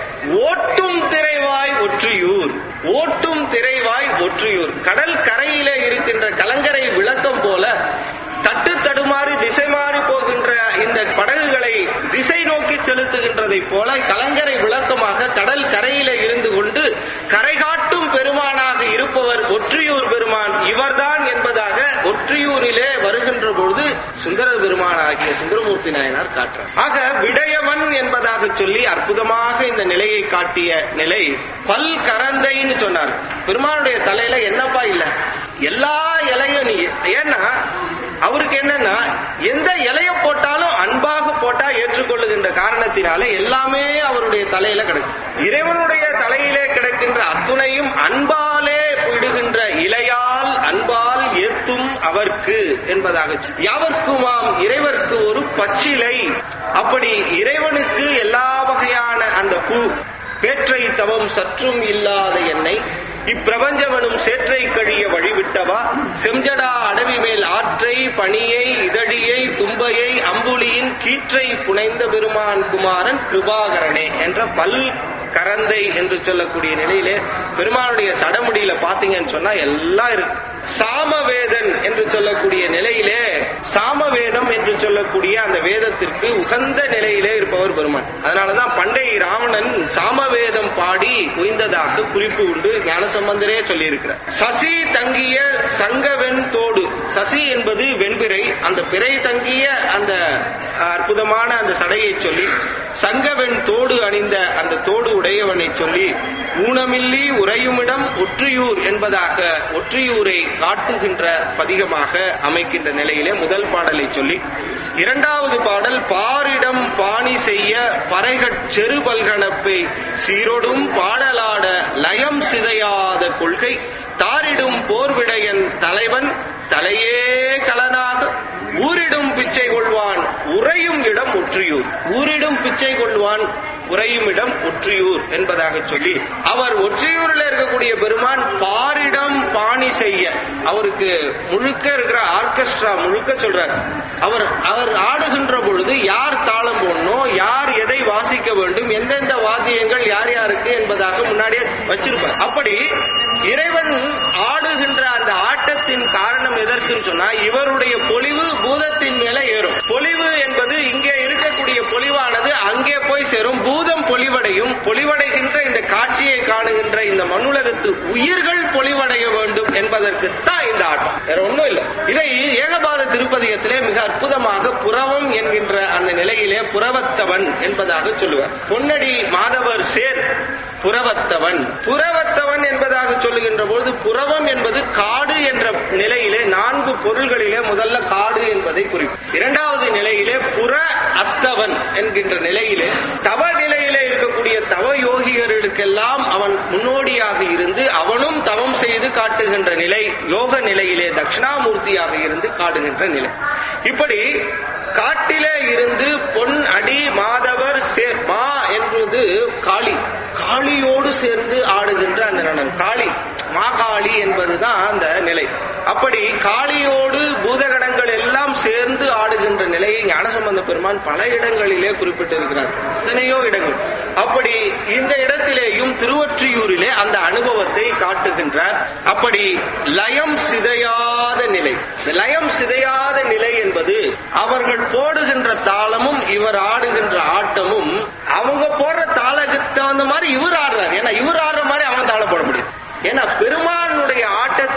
ஓட்டும் திரைவாய் ஒற்றியூர் ஓட்டும் திரைவாய் ஒற்றியூர் கடல் கரையிலே இருக்கின்ற கலங்கரை விளக்கம் போல தட்டு தடுமாறி திசை மாறி போகின்ற இந்த படகுகளை திசை நோக்கி செலுத்துகின்றதை போல கலங்கரை விளக்கமாக கடல் கரையிலே இருந்து கொண்டு கரை காட்டும் பெருமானாக இருப்பவர் ஒற்றியூர் பெருமான் இவர்தான் என்பதாக ஒற்றியூரிலே வருகின்ற பொழுது சுந்தர பெருமானாகிய சுந்தரமூர்த்தி நாயனார் காட்டுறார் ஆக விடயவன் என்பதாக சொல்லி அற்புதமாக இந்த நிலையை காட்டிய நிலை பல் கரந்தைன்னு சொன்னார் பெருமானுடைய தலையில என்னப்பா இல்ல எல்லா இலையும் நீ ஏன்னா அவருக்கு என்னன்னா எந்த இலைய போட்டாலும் அன்பாக போட்டா ஏற்றுக்கொள்ளுகின்ற காரணத்தினால எல்லாமே அவருடைய தலையில கிடக்கும் இறைவனுடைய தலையிலே கிடக்கின்ற அத்துணையும் அன்பாலே விடுகின்ற இலையால் அன்பால் ஏத்தும் அவர்க்கு என்பதாக யாவர்க்குமாம் இறைவர்க்கு ஒரு பச்சிலை அப்படி இறைவனுக்கு எல்லா வகையான அந்த பூ பேற்றை தவம் சற்றும் இல்லாத என்னை இப்பிரபஞ்சவனும் சேற்றை கழிய வழிவிட்டவா செஞ்சடா அடவி மேல் ஆற்றை பணியை இதழியை தும்பையை அம்புலியின் கீற்றை புனைந்த பெருமான் குமாரன் கிருபாகரனே என்ற பல் கரந்தை என்று சொல்லக்கூடிய நிலையிலே பெருமானுடைய சடமுடியில பாத்தீங்கன்னு சொன்னா எல்லாம் இருக்கு சாமவேதன் என்று சொல்லக்கூடிய நிலையிலே சாமவேதம் என்று சொல்லக்கூடிய அந்த வேதத்திற்கு உகந்த நிலையிலே இருப்பவர் பெருமான் அதனாலதான் பண்டை ராவணன் சாமவேதம் பாடி உய்ந்ததாக குறிப்பு உண்டு ஞானசம்பந்தரே சொல்லியிருக்கிறார் சசி தங்கிய சங்கவெண் தோடு சசி என்பது வெண்பிறை அந்த பிறை தங்கிய அந்த அற்புதமான அந்த சடையை சொல்லி சங்கவெண் தோடு அணிந்த அந்த தோடு உடையவனை சொல்லி ஊனமில்லி உறையுமிடம் ஒற்றியூர் என்பதாக ஒற்றியூரை காட்டுகின்ற பதிகமாக அமைக்கின்ற நிலையிலே முதல் பாடலை சொல்லி இரண்டாவது பாடல் பாரிடம் பாணி செய்ய பறைகட் செருபல்கணப்பை சீரொடும் பாடலாட லயம் சிதையாத கொள்கை தாரிடும் போர்விடையன் தலைவன் தலையே கலனாக ஊரிடும் பிச்சை கொள்வான் உறையும் இடம் ஒற்றியூர் ஊரிடும் பிச்சை கொள்வான் உறையும் இடம் ஒற்றியூர் என்பதாக சொல்லி அவர் ஒற்றியூரில் இருக்கக்கூடிய பெருமான் பாரிடம் பாணி செய்ய அவருக்கு முழுக்க இருக்கிற ஆர்கெஸ்ட்ரா முழுக்க சொல்றார் அவர் அவர் ஆடுகின்ற பொழுது யார் தாளம் போடணும் யார் எதை வாசிக்க வேண்டும் எந்தெந்த வாத்தியங்கள் யார் யாருக்கு என்பதாக முன்னாடியே வச்சிருப்பார் அப்படி இறைவன் ஆடுகின்ற அந்த ஆட்டத்தின் காரணம் எதற்குன்னு சொன்னா இவருடைய பொலிவு பூதத்தின் மேல ஏறும் பொலிவு என்பது இங்கே இருக்கக்கூடிய பொலிவானது அங்கே போய் சேரும் பூதம் பொலிவடையும் பொலிவடைகின்ற இந்த காட்சியை காணுகின்ற இந்த மண்ணுலகத்து உயிர்கள் பொலிவடைய வேண்டும் என்பதற்கு தான் இந்த ஆட்டம் வேற ஒண்ணும் இல்லை இதை ஏகபாத திருப்பதிகத்திலே மிக அற்புதமாக புறவம் என்கின்ற அந்த நிலையிலே புறவத்தவன் என்பதாக சொல்லுவார் பொன்னடி மாதவர் சேர் புறவத்தவன் புறவத்தவன் என்பதாக சொல்லுகின்ற பொழுது புறவம் என்பது காடு என்ற நிலையிலே நான்கு பொருள்களிலே முதல்ல காடு என்பதை குறிக்கும் இரண்டாவது நிலையிலே புற அத்தவன் என்கின்ற நிலையிலே தவ நிலையிலே இருக்கக்கூடிய தவ யோகிகளுக்கெல்லாம் அவன் முன்னோடியாக இருந்து அவனும் தவம் செய்து காட்டுகின்ற நிலை யோக நிலையிலே தட்சிணாமூர்த்தியாக இருந்து காடுகின்ற நிலை இப்படி காட்டிலே இருந்து பொன் அடி மாதவர் சேர் மா என்பது காளி காளியோடு சேர்ந்து ஆடுகின்ற அந்த நடனம் காளி மாகாளி என்பதுதான் அந்த நிலை அப்படி காளியோடு பூதகணங்கள் எல்லாம் சேர்ந்து ஆடுகின்ற நிலையை ஞானசம்பந்த பெருமான் பல இடங்களிலே குறிப்பிட்டிருக்கிறார் எத்தனையோ இடங்கள் அப்படி இந்த இடத்திலேயும் திருவொற்றியூரிலே அந்த அனுபவத்தை காட்டுகின்றார் அப்படி லயம் சிதையாத நிலை இந்த லயம் சிதையாத நிலை என்பது அவர்கள் போடுகின்ற தாளமும் இவர் ஆடுகின்ற ஆட்டமும் அவங்க போடுற தாளத்துக்கு தகுந்த மாதிரி இவர் ஆடுறார் ஏன்னா இவர் ஆடுற மாதிரி அவன் தாளம் போட முடியாது ஏன்னா பெருமானுடைய ஆட்டத்தை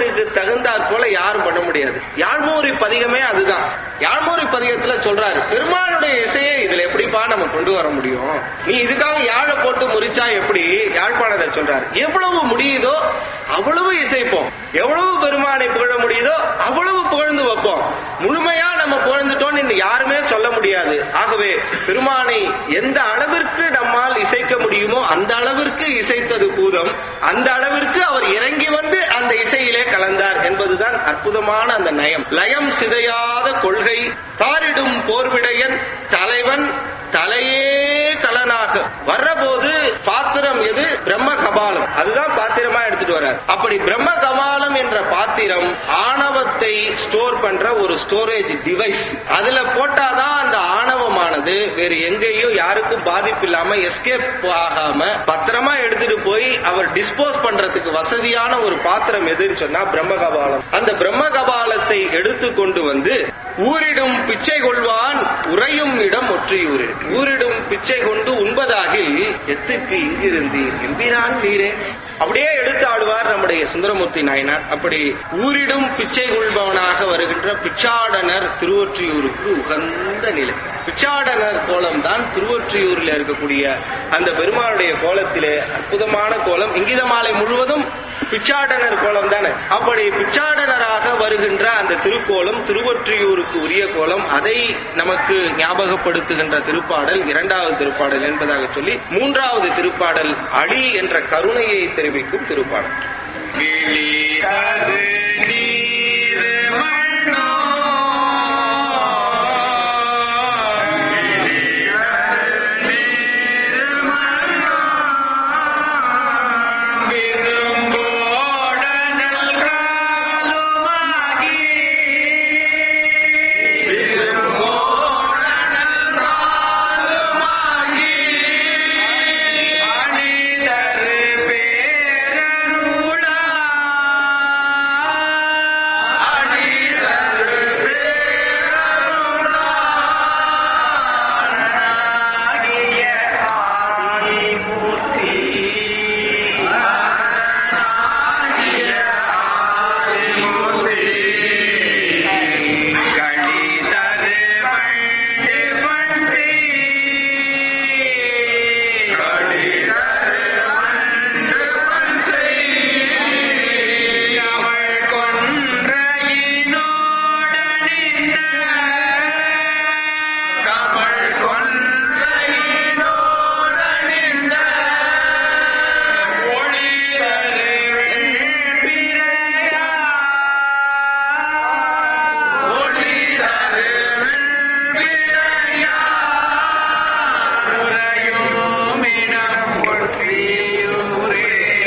பாத்திரத்துக்கு தகுந்தாற் போல யாரும் பண்ண முடியாது யாழ்மூரி பதிகமே அதுதான் யாழ்மூரி பதிகத்துல சொல்றாரு பெருமானுடைய இசையை இதுல எப்படிப்பா நம்ம கொண்டு வர முடியும் நீ இதுக்காக யாழை போட்டு முறிச்சா எப்படி யாழ்ப்பாணரை சொல்றாரு எவ்வளவு முடியுதோ அவ்வளவு இசைப்போம் எவ்வளவு பெருமானை புகழ முடியுதோ அவ்வளவு புகழ்ந்து வைப்போம் முழுமையா நம்ம புகழ்ந்துட்டோம்னு இன்னும் யாருமே சொல்ல முடியாது ஆகவே பெருமானை எந்த அளவிற்கு நம்மால் இசைக்க முடியுமோ அந்த அளவிற்கு இசைத்தது பூதம் அந்த அளவிற்கு அவர் இறங்கி வந்து அந்த இசையிலே கலந்தார் என்பதுதான் அற்புதமான அந்த நயம் லயம் சிதையாத கொள்கை தாரிடும் போர்விடையன் தலைவன் தலையே கலனாக வர்றபோது பாத்திரம் எது பிரம்ம கபாலம் அதுதான் பாத்திரமா எடுத்துட்டு வர்றார் அப்படி பிரம்ம கபாலம் என்ற பாத்திரம் ஆணவத்தை ஸ்டோர் பண்ற ஒரு ஸ்டோரேஜ் டிவைஸ் அதுல போட்டாதான் அந்த ஆணவமானது வேறு எங்கேயும் யாருக்கும் பாதிப்பு இல்லாம எஸ்கேப் ஆகாம பத்திரமா எடுத்துட்டு போய் அவர் டிஸ்போஸ் பண்றதுக்கு வசதியான ஒரு பாத்திரம் எதுன்னு சொன்னா பிரம்ம கபாலம் அந்த பிரம்ம கபாலத்தை எடுத்து கொண்டு வந்து ஊரிடும் பிச்சை கொள்வான் உறையும் இடம் ஒற்றியூரில் ஊரிடும் பிச்சை கொண்டு உண்பதாகில் எத்துக்கு இங்கிருந்தீர் எம்பிரான் நீரே அப்படியே எடுத்து ஆடுவார் நம்முடைய சுந்தரமூர்த்தி நாயனார் அப்படி ஊரிடும் பிச்சை கொள்பவனாக வருகின்ற பிச்சாடனர் திருவொற்றியூருக்கு உகந்த நிலை பிச்சாடனர் கோலம் தான் திருவொற்றியூரில் இருக்கக்கூடிய அந்த பெருமானுடைய கோலத்திலே அற்புதமான கோலம் இங்கித மாலை முழுவதும் பிச்சாடனர் கோலம் தானே அப்படி பிச்சாடனராக வருகின்ற அந்த திருக்கோலம் திருவொற்றியூருக்கு உரிய கோலம் அதை நமக்கு ஞாபகப்படுத்துகின்ற திருப்பாடல் இரண்டாவது திருப்பாடல் என்பதாக சொல்லி மூன்றாவது திருப்பாடல் அடி என்ற கருணையை தெரிவிக்கும் திருப்பாடல் விழிகது நீர் மண்ணோ விரும்போடனல் காலுமாகி அணிதரு பேரருளா அரணாகிய ஆதிமூர்த்தி கணிதரு வண்டு பண்சி அவள் கொன்றையினோடணிந்த கமள் கொன்றையினோடணிந்த ஒளிதரு வெண்பிறையா ஒளிதரு வெண்பிறையா உறையோமிடம் ஒற்றியூரே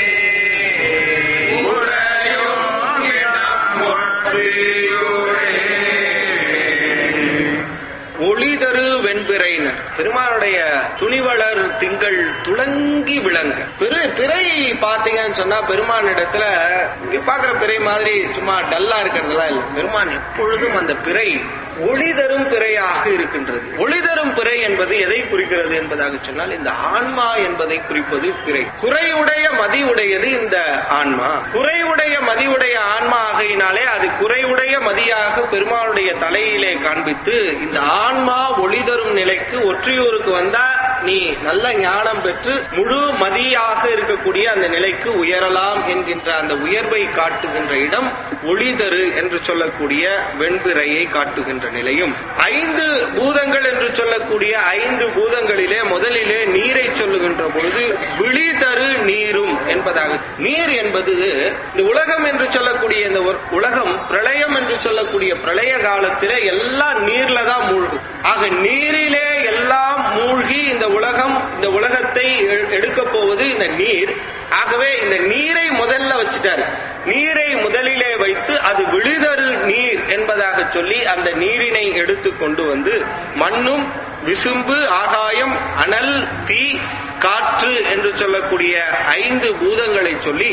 ஒளிதரு வெண்பிறைனர் பெருமானுடைய துணிவளர் திங்கள் துளங்கி விளங்க பிறை பிறை பாத்தீங்கன்னு சொன்னா பெருமான் இடத்துல இங்க பாக்குற பிறை மாதிரி சும்மா டல்லா இருக்கிறதுலாம் இல்ல பெருமான் எப்பொழுதும் அந்த பிறை ஒளிதரும் பிறையாக இருக்கின்றது ஒளிதரும் பிறை என்பது எதை குறிக்கிறது என்பதாக சொன்னால் இந்த ஆன்மா என்பதை குறிப்பது பிறை குறையுடைய மதி உடையது இந்த ஆன்மா குறையுடைய மதியுடைய ஆன்மா ஆகையினாலே அது குறையுடைய மதியாக பெருமானுடைய தலையிலே காண்பித்து இந்த ஆன்மா ஒளிதரும் நிலைக்கு ஒற்றியூருக்கு வந்தா நீ நல்ல ஞானம் பெற்று முழு மதியாக இருக்கக்கூடிய அந்த நிலைக்கு உயரலாம் என்கின்ற அந்த உயர்வை காட்டுகின்ற இடம் ஒளிதரு என்று சொல்லக்கூடிய வெண்பிறையை காட்டுகின்ற நிலையும் ஐந்து பூதங்கள் என்று சொல்லக்கூடிய ஐந்து பூதங்களிலே முதலிலே நீரை சொல்லுகின்ற பொழுது விழிதரு நீரும் என்பதாக நீர் என்பது இந்த உலகம் என்று சொல்லக்கூடிய இந்த ஒரு- உலகம் பிரளயம் என்று சொல்லக்கூடிய பிரளய காலத்திலே எல்லாம் நீர்ல தான் மூழ்கும் ஆக நீரிலே எல்லாம் மூழ்கி இந்த உலகம் இந்த உலகத்தை எ- எடுக்கப் போவது இந்த நீர் ஆகவே இந்த நீரை முதல்ல வச்சுட்டாரு நீரை முதலிலே வைத்து அது விழுதரு நீர் என்பதாக சொல்லி அந்த நீரினை எடுத்து கொண்டு வந்து மண்ணும் விசும்பு ஆகாயம் அனல் தீ காற்று என்று சொல்லக்கூடிய ஐந்து பூதங்களை சொல்லி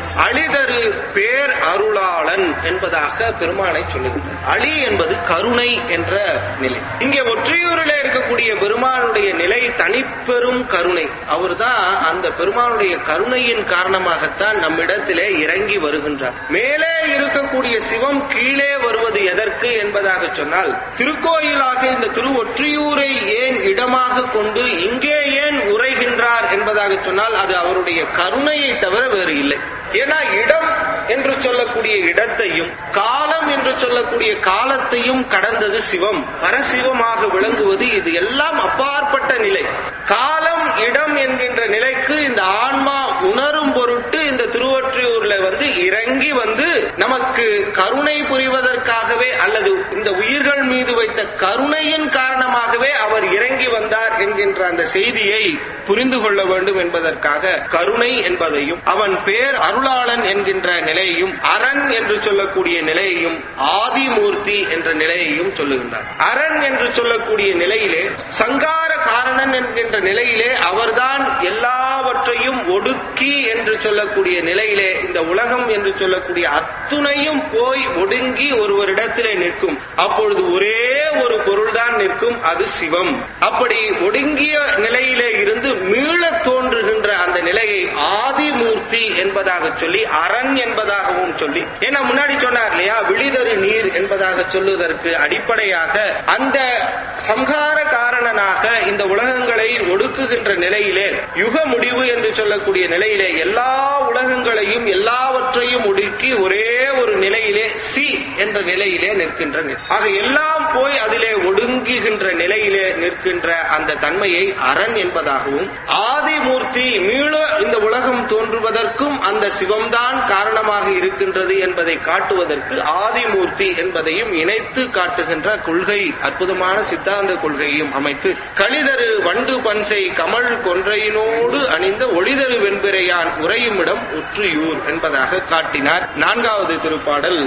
அழிதரு பேர் அருளாளன் என்பதாக பெருமானை சொல்லுகின்றார் அழி என்பது கருணை என்ற நிலை இங்கே ஒற்றியூரில் இருக்கக்கூடிய பெருமானுடைய நிலை தனிப்பெரும் கருணை அவர்தான் அந்த பெருமானுடைய கருணையின் காரணமாகத்தான் நம்மிடத்திலே இறங்கி வருகின்றார் மேலே இருக்கக்கூடிய சிவம் கீழே வருவது எதற்கு என்பதாக சொன்னால் திருக்கோயிலாக இந்த திருவொற்றியூரை ஏன் இடமாக கொண்டு இங்கே ஏன் உரைகின்றார் என்பதாக சொன்னால் அது அவருடைய கருணையை தவிர வேறு இல்லை ஏன்னா இடம் என்று சொல்லக்கூடிய இடத்தையும் காலம் என்று சொல்லக்கூடிய காலத்தையும் கடந்தது சிவம் பரசிவமாக விளங்குவது இது எல்லாம் அப்பாற்பட்ட நிலை காலம் இடம் என்கின்ற நிலைக்கு இந்த ஆன்மா உணரும் பொருட்டு இந்த திருவொற்றியூர்ல வந்து இறங்கி வந்து நமக்கு கருணை புரிவதற்காகவே அல்லது இந்த உயிர்கள் மீது வைத்த கருணையின் காரணமாகவே அவர் இறங்கி வந்தார் என்கின்ற அந்த செய்தியை புரிந்து கொள்ள வேண்டும் என்பதற்காக கருணை என்பதையும் அவன் பேர் அருளாளன் என்கின்ற நிலையையும் அரண் என்று சொல்லக்கூடிய நிலையையும் ஆதிமூர்த்தி என்ற நிலையையும் சொல்லுகின்றார் அரண் என்று சொல்லக்கூடிய நிலையிலே சங்கார காரணன் என்கின்ற நிலையிலே அவர்தான் எல்லாவற்றையும் ஒடுக்கி என்று சொல்லக்கூடிய நிலையிலே இந்த உலகம் என்று சொல்லக்கூடிய அத்துணையும் போய் ஒடுங்கி ஒருவரிடத்திலே நிற்கும் அப்பொழுது ஒரே ஒரு பொருள்தான் நிற்கும் அது சிவம் அப்படி ஒடுங்கிய நிலையிலே இருந்து மீள தோன்றுகின்ற அந்த நிலையை ஆதிமூர்த்தி என்பதாக சொல்லி அரண் என்பதாகவும் சொல்லி ஏன்னா முன்னாடி சொன்னார் இல்லையா விழிதரு நீர் என்பதாக சொல்லுவதற்கு அடிப்படையாக அந்த சம்ஹார காரணனாக இந்த உலகங்களை ஒடுக்குகின்ற நிலையிலே யுக முடிவு என்று சொல்லக்கூடிய நிலையிலே எல்லா உலகங்களையும் எல்லாவற்றையும் ஒடுக்கி ஒரே ஒரு நிலையிலே சி என்ற நிலையிலே நிற்கின்ற நிலை. ஆக எல்லாம் போய் அதிலே ஒடுங்குகின்ற நிலையிலே நிற்கின்ற அந்த தன்மையை அரண் என்பதாகவும் ஆதிமூர்த்தி மீள இந்த உலகம் தோன்றுவதற்கும் அந்த சிவம்தான் காரணமாக இருக்கின்றது என்பதை காட்டுவதற்கு ஆதிமூர்த்தி என்பதையும் இணைத்து காட்டுகின்ற கொள்கை அற்புதமான சித்தாந்த கொள்கையும் அமைத்து கலிதரு வண்டு பன்சை கமழ் கொன்றையினோடு அணிந்த ஒளிதரு வெண்பிரையான் உறையுமிடம் உற்றியூர் என்பதாக காட்டினார் நான்காவது திருப்பாடல்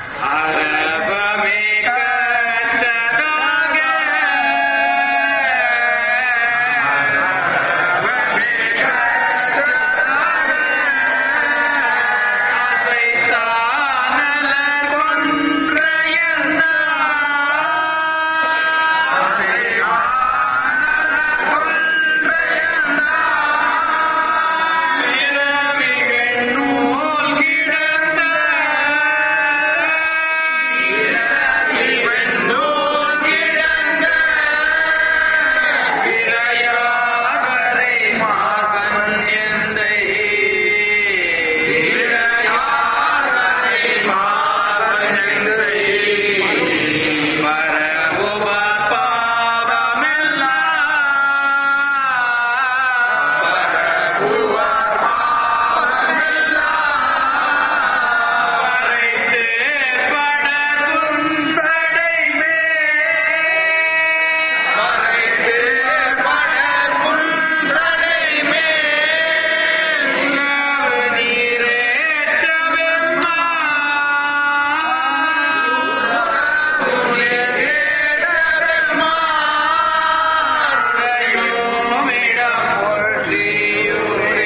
அரபமே கஷ்டதாக அசைத்தானலர் பிறவிகள் நூல் கிடந்த விரையாவரை மாகன் எந்தை பரவுவார் பாவமெல்லாம் பறைத்து படரும் சடை பறைத்து படரும் சடை உறவு நீரேற்றவெம்மா உறையோமிடம் போற்றியூரே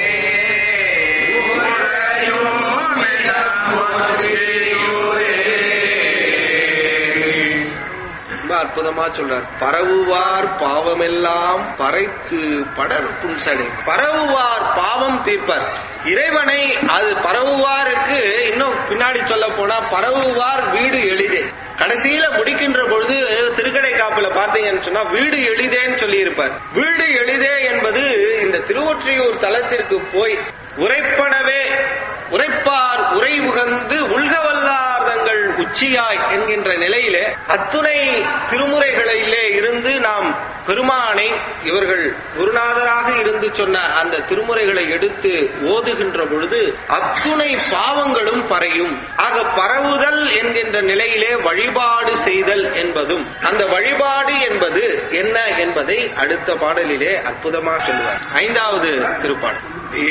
ரொம்ப அற்புதமா சொல்றார் பரவுவார் பாவமெல்லாம் பறைத்து படர் புன்சடை பரவுவார் பாவம் தீர்ப்பார் இறைவனை அது பரவுவாருக்கு இன்னும் பின்னாடி சொல்ல போனா பரவுவார் வீடு எளிதே கடைசியில முடிக்கின்ற பொழுது திருக்கடை காப்புல பாத்தீங்கன்னு சொன்னா வீடு எளிதேன்னு சொல்லி இருப்பார் வீடு எளிதே என்பது இந்த திருவொற்றியூர் தலத்திற்கு போய் உரைப்பனவே உரைப்பார் உரை உகந்து உள்கவல்லார் தங்கள் உச்சியாய் என்கின்ற நிலையிலே அத்துணை திருமுறைகளிலே இருந்து நாம் பெருமானை இவர்கள் குருநாதராக இருந்து சொன்ன அந்த திருமுறைகளை எடுத்து ஓதுகின்ற பொழுது அத்துணை பாவங்களும் பறையும் ஆக பரவுதல் என்கின்ற நிலையிலே வழிபாடு செய்தல் என்பதும் அந்த வழிபாடு என்பது என்ன என்பதை அடுத்த பாடலிலே அற்புதமாக சொல்லுவார் ஐந்தாவது திருப்பாடல்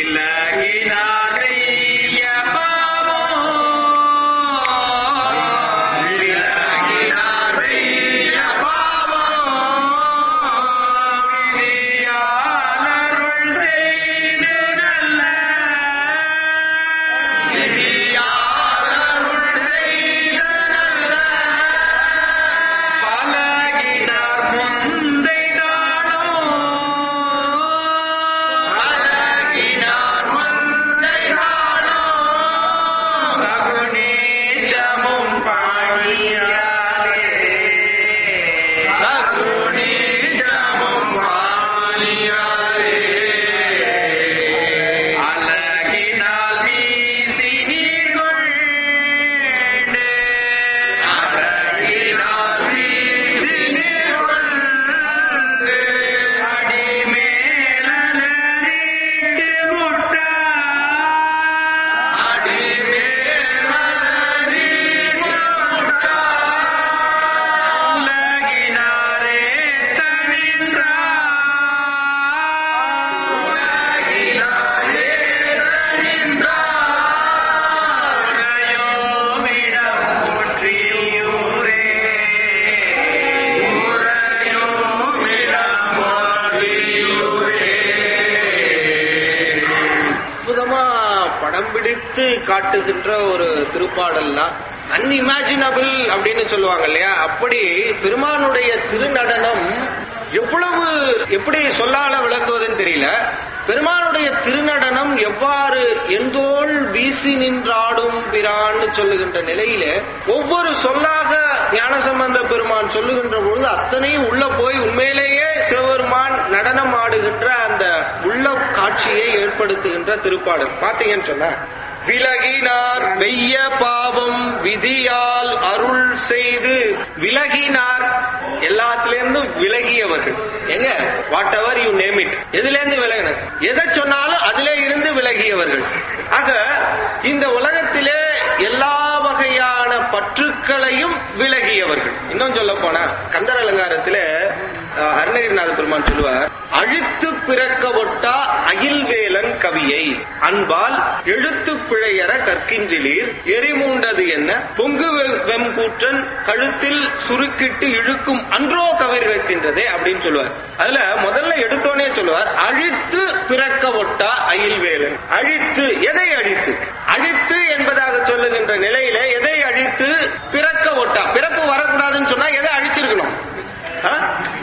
இலகினாதைய பாவோ விதியாலருள் செய்து நல்ல படம் பிடித்து காட்டுகின்ற ஒரு திருப்பாடல்னா அன்இமேஜினபிள் அப்படின்னு சொல்லுவாங்க இல்லையா அப்படி பெருமானுடைய திருநடனம் எவ்வளவு எப்படி சொல்லால விளக்குவதுன்னு தெரியல பெருமானுடைய திருநடனம் எவ்வாறு எந்தோள் வீசி நின்றாடும் பிரான்னு சொல்லுகின்ற நிலையில ஒவ்வொரு சொல்லாக ஞானசம்பந்த பெருமான் சொல்லுகின்ற பொழுது அத்தனையும் உள்ள போய் உண்மையிலேயே சிவபெருமான் நடனம் ஆடுகின்ற அந்த உள்ள காட்சியை ஏற்படுத்துகின்ற திருப்பாடல் பாத்தீங்கன்னு சொன்னா விலகினார் வெய்ய பாவம் விதியால் அருள் செய்து விலகினார் எல்லாத்திலிருந்தும் விலகியவர்கள் எங்க whatever you name it எதுல இருந்து விலகினர் எதை சொன்னாலும் அதிலே இருந்து விலகியவர்கள் ஆக இந்த உலகத்திலே எல்லா வகையான பற்றுக்களையும் விலகியவர்கள் இன்னும் சொல்ல போனா கந்தர் அலங்காரத்திலே அஹ், அருணகிரிநாத பெருமான் சொல்லுவார் அழித்து பிறக்க ஒட்டா அகில்வேலன் கவியை அன்பால் எழுத்து பிழையற கற்கின்றிலீர் எரிமூண்டது என்ன பொங்கு வெ- வெம்கூற்றன் கழுத்தில் சுருக்கிட்டு இழுக்கும் அன்றோ கவிர் கேட்கின்றதே அப்படின்னு சொல்லுவார் அதுல முதல்ல எடுத்தோனே சொல்லுவார் அழித்து பிறக்க ஒட்டா அயில்வேலன் அழித்து எதை அழித்து அழித்து என்பதாக சொல்லுகின்ற நிலையில எதை அழித்து பிறக்க ஒட்டா பிறப்பு வரக்கூடாதுன்னு சொன்னா எதை அழிச்சிருக்கணும் ஆ?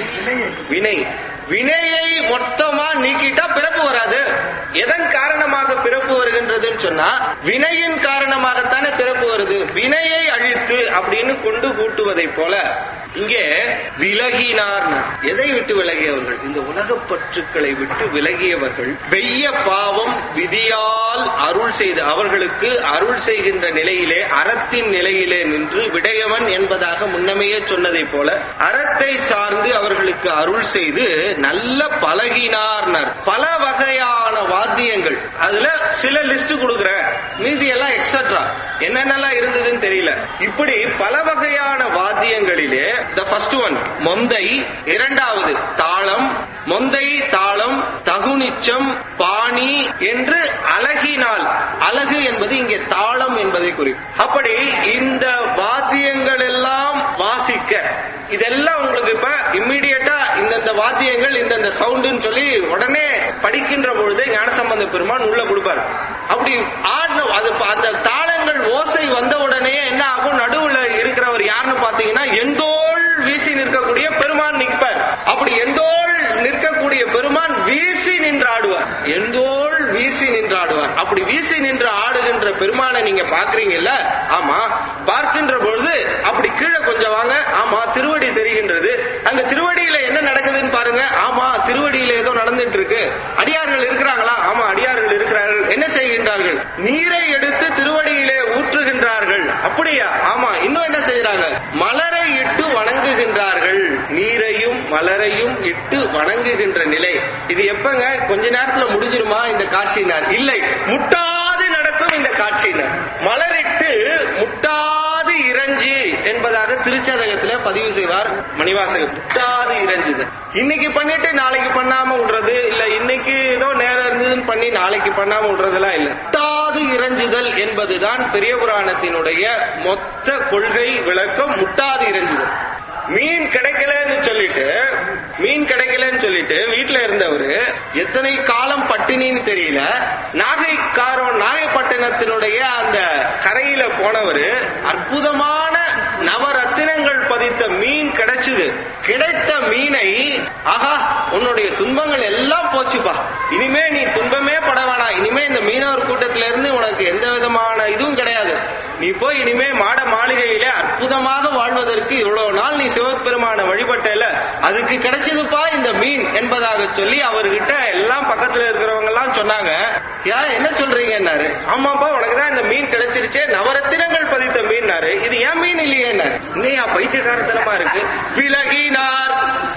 வினை வினையை மொத்தமா நீக்கிட்டா பிறப்பு வராது எதன் காரணமாக பிறப்பு வருகின்றதுன்னு சொன்னா வினையின் காரணமாகத்தானே பிறப்பு வருது வினையை அழித்து அப்படின்னு கொண்டு கூட்டுவதை போல இங்கே விலகினார் எதை விட்டு விலகியவர்கள் இந்த உலகப் பற்றுக்களை விட்டு விலகியவர்கள் வெய்ய பாவம் விதியால் அருள் செய்து அவர்களுக்கு அருள் செய்கின்ற நிலையிலே அறத்தின் நிலையிலே நின்று விடயவன் என்பதாக முன்னமையே சொன்னதை போல அறத்தை சார்ந்து அவர்களுக்கு அருள் செய்து நல்ல பழகினார்னர் பல வகையான வாத்தியங்கள் அதுல சில லிஸ்ட் கொடுக்குறேன் மீதி எல்லாம் எக்ஸட்ரா என்னென்னலாம் இருந்ததுன்னு தெரியல இப்படி பல வகையான வாத்தியங்களிலே த ஃபர்ஸ்ட் ஒன் மொந்தை இரண்டாவது தாளம் மொந்தை தாளம் தகுநிச்சம் பாணி என்று அழகினால் அழகு என்பது இங்கே தாளம் என்பதை குறிக்கும் அப்படி இந்த வாத்தியங்கள் எல்லாம் வாசிக்க இதெல்லாம் உங்களுக்கு இப்ப இம்மிடியட்டா இந்தந்த வாத்தியங்கள் இந்தந்த சவுண்டுன்னு சொல்லி உடனே படிக்கின்ற பொழுது ஞானசம்பந்த பெருமான் உள்ள கொடுப்பார் அப்படி ஆடின அது ப- அந்த தாளங்கள் ஓசை வந்த உடனே என்ன ஆகும் நடுவுல இருக்கிறவர் யாருன்னு பாத்தீங்கன்னா எந்தோள் வீசி நிற்கக்கூடிய பெருமான் நிற்பார் அப்படி எந்தோள் நிற்கக்கூடிய பெருமான் வீசி நின்று ஆடுவார் எந்தோள் வீசி நின்று ஆடுவார் அப்படி வீசி நின்று ஆடுகின்ற பெருமானை நீங்க பாக்குறீங்கல்ல ஆமா பார்க்கின்ற பொழுது அப்படி கீழே கொஞ்சம் வாங்க ஆமா திருவடி தெரிகின்றது அங்க திருவடியில என்ன நடக்குதுன்னு பாருங்க ஆமா திருவடியில ஏதோ நடந்துட்டு இருக்கு அடியார்கள் இருக்கிறாங்களா ஆமா அடியார்கள் இருக்கிறார்கள் என்ன செய்கின்றார்கள் நீரை எடுத்து திருவடியிலே ஊற்றுகின்றார்கள் அப்படியா ஆமா இன்னும் என்ன செய்யறாங்க மலரை இட்டு வணங்குகின்றார்கள் நீரையும் மலரையும் இட்டு வணங்குகின்ற நிலை இது எப்பங்க கொஞ்ச நேரத்துல முடிஞ்சிருமா இந்த காட்சியினர் இல்லை முட்டாது நடக்கும் இந்த காட்சியினர் மலரிட்டு முட்டாது இறைஞ்சி என்பதாக திருச்சதகத்துல பதிவு செய்வார் மணிவாசகர் முட்டாது இறைஞ்சுது இன்னைக்கு பண்ணிட்டு நாளைக்கு பண்ணாம விடுறது இல்ல இன்னைக்கு ஏதோ நேரம் இருந்ததுன்னு பண்ணி நாளைக்கு பண்ணாம விடுறதெல்லாம் இல்ல முட்டாது இறைஞ்சுதல் என்பதுதான் பெரிய புராணத்தினுடைய மொத்த கொள்கை விளக்கம் முட்டாது இறைஞ்சுதல் மீன் கிடைக்கலன்னு சொல்லிட்டு மீன் கிடைக்கலன்னு சொல்லிட்டு வீட்டுல இருந்தவரு எத்தனை காலம் பட்டினின்னு தெரியல நாகைக்காரன் நாகைப்பட்டினத்தினுடைய அந்த கரையில போனவரு அற்புதமான நவரத்தினங்கள் பதித்த மீன் கிடைச்சது கிடைத்த மீனை ஆஹா உன்னுடைய துன்பங்கள் எல்லாம் போச்சுப்பா இனிமே நீ துன்பமே பட வேணாம் இனிமே இந்த மீனவர் கூட்டத்தில இருந்து உனக்கு எந்த விதமான இதுவும் கிடையாது நீ போய் இனிமே மாட மாளிகையில அற்புதமாக வாழ்வதற்கு இவ்வளவு நாள் நீ சிவபெருமான வழிபட்டல அதுக்கு கிடைச்சதுப்பா இந்த மீன் என்பதாக சொல்லி அவர்கிட்ட எல்லாம் பக்கத்துல இருக்கிறவங்க எல்லாம் சொன்னாங்க ஏன் என்ன சொல்றீங்கன்னாரு ஆமாப்பா உனக்கு தான் இந்த மீன் கிடைச்சிருச்சே நவரத்தினங்கள் பதித்த மீன்னாரு இது ஏன் மீன் இல்லையேன்னாரு இன்னையா பைத்தியகாரத்தனமா இருக்கு விலகினார்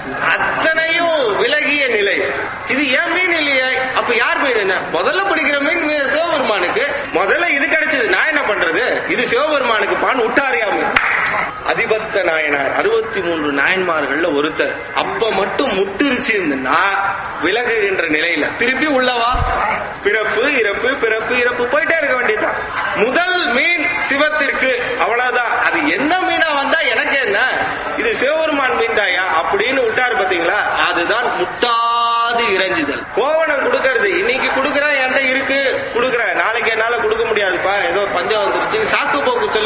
அத்தனையும் விலகிய நிலை இது ஏன் மீன் இல்லையே அப்ப யார் மீன் என்ன முதல்ல பிடிக்கிற மீன் மீ- சிவபெருமானுக்கு முதல்ல இது கிடைச்சது நான் என்ன பண்றது இது சிவபெருமானுக்கு பான் விட்டாரியாம அதிபத்த நாயனார் அறுபத்தி மூன்று நாயன்மார்கள்ல ஒருத்தர் அப்ப மட்டும் முட்டிருச்சு இருந்துன்னா விலகுகின்ற நிலையில திருப்பி உள்ளவா பிறப்பு இறப்பு பிறப்பு இறப்பு போயிட்டே இருக்க வேண்டியதுதான் முதல் மீன் சிவத்திற்கு அவ்வளவுதான் அது என்ன மீனா வந்தா எனக்கு என்ன இது சிவபெருமான் மீன் தாயா அப்படின்னு விட்டாரு பாத்தீங்களா அதுதான் முட்டாது இறைஞ்சுதல் கோவணம் கொடுக்கறது இன்னைக்கு கொடுக்கறேன் என்கிட்ட இருக்கு கொடுக்கறேன் நாளைக்கு என்னால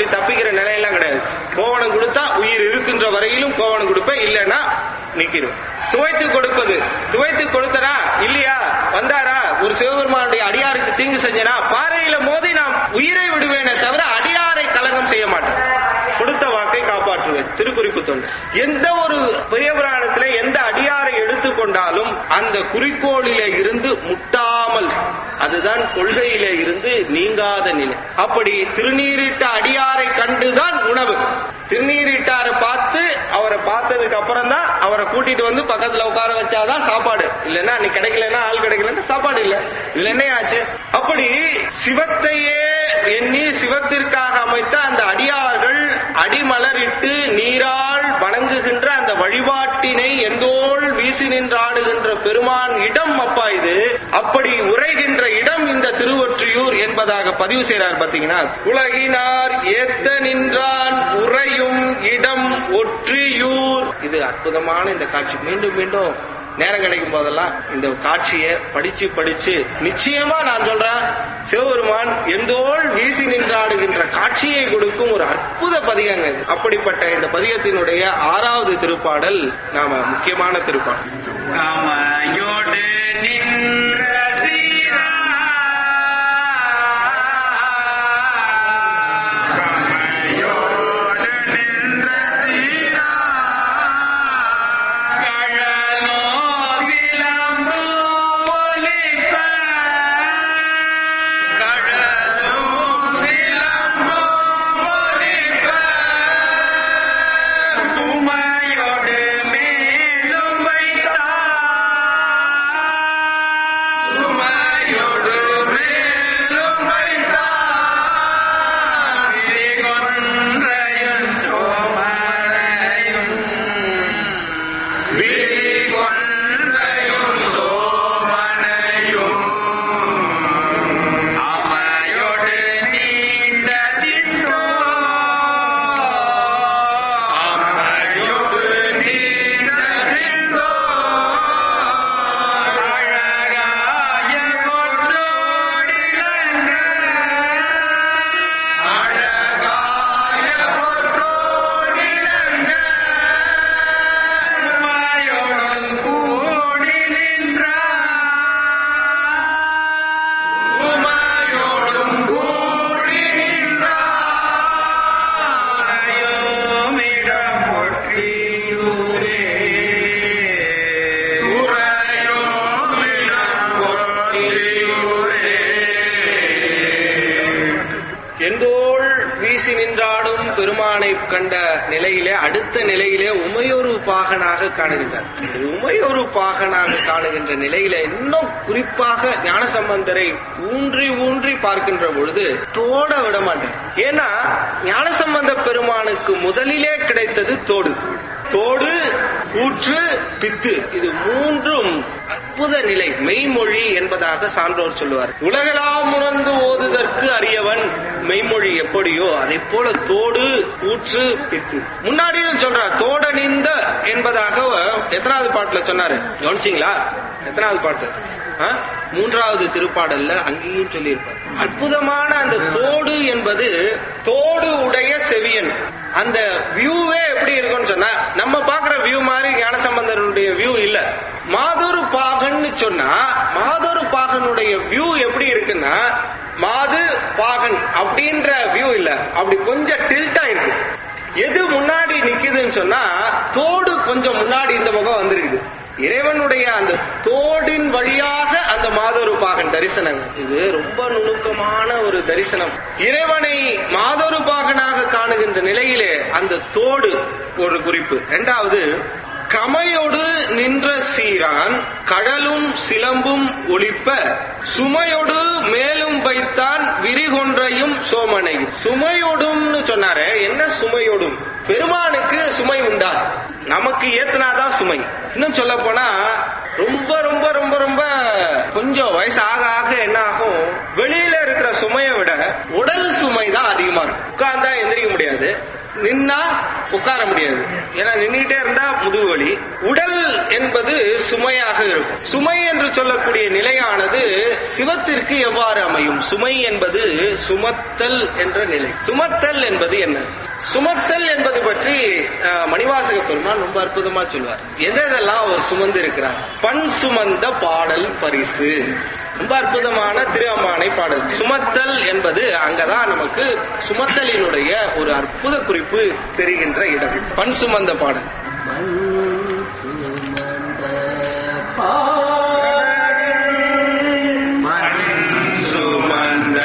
அப்படி தப்பிக்கிற நிலையெல்லாம் கிடையாது கோவணம் கொடுத்தா உயிர் இருக்கின்ற வரையிலும் கோவணம் கொடுப்பேன் இல்லைன்னா நிக்கிறோம் துவைத்து கொடுப்பது துவைத்து கொடுத்தனா இல்லையா வந்தாரா ஒரு சிவபெருமானுடைய அடியாருக்கு தீங்கு செஞ்சனா பாறையில மோதி நாம் உயிரை விடுவேனே தவிர அடியாரை கலகம் செய்ய மாட்டேன் கொடுத்த வாக்கை காப்பாற்றுவேன் திருக்குறிப்பு தொண்டு எந்த ஒரு பெரிய புராணத்திலே எந்த அடியாரை எடுத்துக்கொண்டாலும் அந்த குறிக்கோளிலே இருந்து முட்டாமல் அதுதான் கொள்கையிலே இருந்து நீங்காத நிலை அப்படி திருநீரிட்ட அடியாரை கண்டுதான் உணவு திருநீரிட்டாரை பார்த்து அவரை பார்த்ததுக்கு அப்புறம் தான் அவரை கூட்டிட்டு வந்து பக்கத்துல உட்கார வச்சாதான் சாப்பாடு இல்லைன்னா அன்னைக்கு கிடைக்கலன்னா ஆள் கிடைக்கலன்னா சாப்பாடு இல்ல இதுல என்ன ஆச்சு அப்படி சிவத்தையே எண்ணி சிவத்திற்காக அமைத்த அந்த அடியார்கள் அடிமலரிட்டு நீரால் வணங்குகின்ற அந்த வழிபாட்டினை எந்தோள் வீசி நின்றாடுகின்ற பெருமான் இடம் அப்பா இது அப்படி உரைகின்ற இடம் இந்த திருவொற்றியூர் என்பதாக பதிவு செய்றார் பாத்தீங்கன்னா உலகினார் ஏத்த நின்றான் உறையும் இடம் ஒற்றியூர் இது அற்புதமான இந்த காட்சி மீண்டும் மீண்டும் நேரம் கிடைக்கும் போதெல்லாம் இந்த காட்சியை படிச்சு படிச்சு நிச்சயமா நான் சொல்றேன் சிவபெருமான் எந்தோள் வீசி நின்றாடுகின்ற காட்சியை கொடுக்கும் ஒரு அற்புத பதிகங்க இது அப்படிப்பட்ட இந்த பதிகத்தினுடைய ஆறாவது திருப்பாடல் நாம முக்கியமான திருப்பாடல் காமையோடு நின்ற சீரா கமையோடு நின்ற சீரா கழலோ சிலம்பு ஒலிப்ப கழலோ சிலம்பு ஒலிப்ப சுமையோடு மேலும் வைத்தார் சுமையோடு மேலும் வைத்தார் விரிகொன்றையும் சோமரையும் விரிகொன்றையும் சோமனையும் அமையோடு நீண்ட திட்டோ அமையோடு நீண்ட திட்டோ அழகாய கொற்றோடிலங்க அழகாய கொற்றோடிலங்க உமையோடும் கூடி நின்றார் உமையோடும் கூடி நின்றார் அயோமிடம் பொற்றியூரே உரையோமிடம் பொற்றியூரே எந்தோள் வீசி நின்றாடும் பெருமானை கண்ட நிலையிலே அடுத்த நிலையிலே உமையொரு பாகனாக காணுகின்றார் இந்த உமையொரு பாகனாக காணுகின்ற நிலையில இன்னும் குறிப்பாக ஞானசம்பந்தரை ஊன்றி ஊன்றி பார்க்கின்ற பொழுது தோட விட மாட்டார் ஏன்னா ஞானசம்பந்த பெருமானுக்கு முதலிலே கிடைத்தது தோடு தோடு கூற்று பித்து இது மூன்றும் அற்புத நிலை மெய்மொழி என்பதாக சான்றோர் சொல்லுவார் உலகெல்லாம் உணர்ந்து ஓதுதற்கு அறியவன் மெய்மொழி எப்படியோ அதை போல தோடு கூற்று பித்து முன்னாடியும் சொல்றார் தோடணிந்த என்பதாக எத்தனாவது பாட்டுல சொன்னாரு கவனிச்சிங்களா எத்தனாவது பாட்டு ஆ? மூன்றாவது திருப்பாடல்ல அங்கேயும் சொல்லியிருப்பார் அற்புதமான அந்த தோடு என்பது தோடு உடைய செவியன் அந்த வியூவே எப்படி இருக்கும்னு சொன்னா நம்ம பாக்குற வியூ மாதிரி ஞானசம்பந்தருடைய வியூ இல்ல மாதொரு பாகன்னு சொன்னா மாதொரு பாகனுடைய வியூ எப்படி இருக்குன்னா மாது பாகன் அப்படின்ற வியூ இல்ல அப்படி கொஞ்சம் டில்ட்டா இருக்கு எது முன்னாடி நிக்குதுன்னு சொன்னா தோடு கொஞ்சம் முன்னாடி இந்த பக்கம் வந்திருக்குது இறைவனுடைய அந்த தோடின் வழியாக அந்த மாதொரு பாகன் தரிசனம் இது ரொம்ப நுணுக்கமான ஒரு தரிசனம் இறைவனை மாதொரு பாகனாக காணுகின்ற நிலையிலே அந்த தோடு ஒரு குறிப்பு இரண்டாவது கமையோடு நின்ற சீரான் கடலும் சிலம்பும் ஒளிப்ப சுமையோடு மேலும் வைத்தான் விரிகொன்றையும் சோமனையும் சுமையோடும்னு சொன்னாரே என்ன சுமையோடும் பெருமானுக்கு சுமை உண்டா நமக்கு ஏத்துனாதான் சுமை இன்னும் சொல்ல போனா ரொம்ப ரொம்ப ரொம்ப ரொம்ப கொஞ்சம் வயசு ஆக ஆக என்ன ஆகும் வெளியில இருக்கிற சுமையை விட உடல் சுமை தான் அதிகமா இருக்கும் உட்கார்ந்தா எந்திரிக்க முடியாது நின்னா உட்கார முடியாது ஏன்னா நின்னுட்டே இருந்தா முதுகு வலி உடல் என்பது சுமையாக இருக்கும் சுமை என்று சொல்லக்கூடிய நிலையானது சிவத்திற்கு எவ்வாறு அமையும் சுமை என்பது சுமத்தல் என்ற நிலை சுமத்தல் என்பது என்ன சுமத்தல் என்பது பற்றி அஹ், மணிவாசக பெருமான் ரொம்ப அற்புதமா சொல்வார் எதெல்லாம் அவர் சுமந்து இருக்கிறார் பண் சுமந்த பாடல் பரிசு ரொம்ப அற்புதமான திரு அம்மானை பாடல் சுமத்தல் என்பது அங்கதான் நமக்கு சுமத்தலினுடைய ஒரு அற்புத குறிப்பு தெரிகின்ற இடம் பண் சுமந்த பாடல் சுமந்த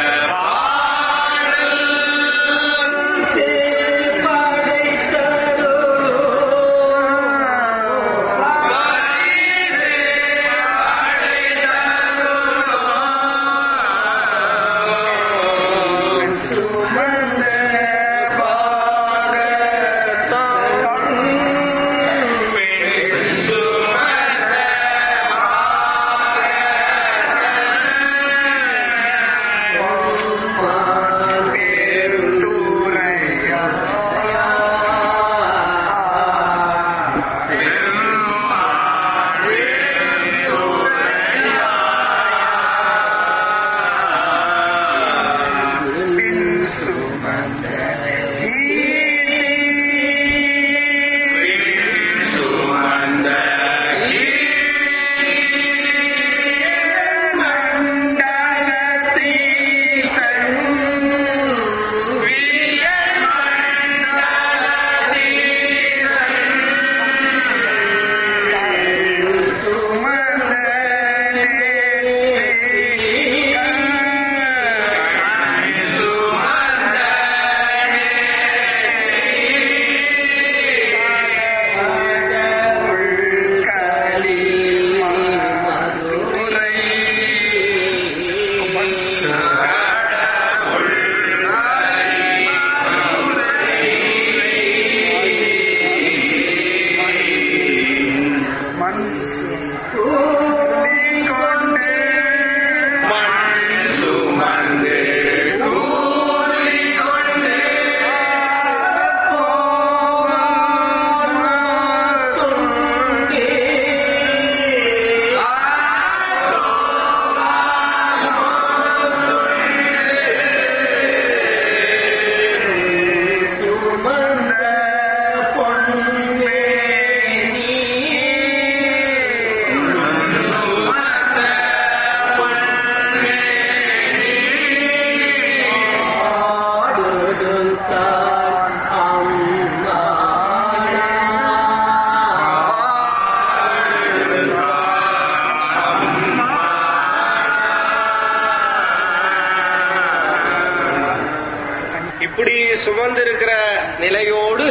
இப்படி சுமந்திருக்கிற நிலையோடு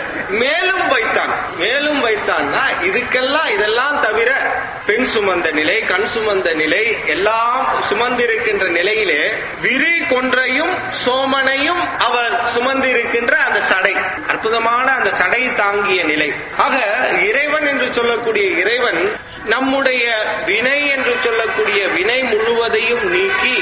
மேலும் வைத்தான் மேலும் வைத்தான்னா இதுக்கெல்லாம் இதெல்லாம் தவிர பெண் சுமந்த நிலை கண் சுமந்த நிலை எல்லாம் சுமந்திருக்கின்ற நிலையிலே விரி கொன்றையும் சோமனையும் அவர் சுமந்திருக்கின்ற அந்த சடை அற்புதமான அந்த சடை தாங்கிய நிலை ஆக இறைவன் என்று சொல்லக்கூடிய இறைவன் நம்முடைய வினை என்று சொல்லக்கூடிய வினை முழுவதையும் நீக்கி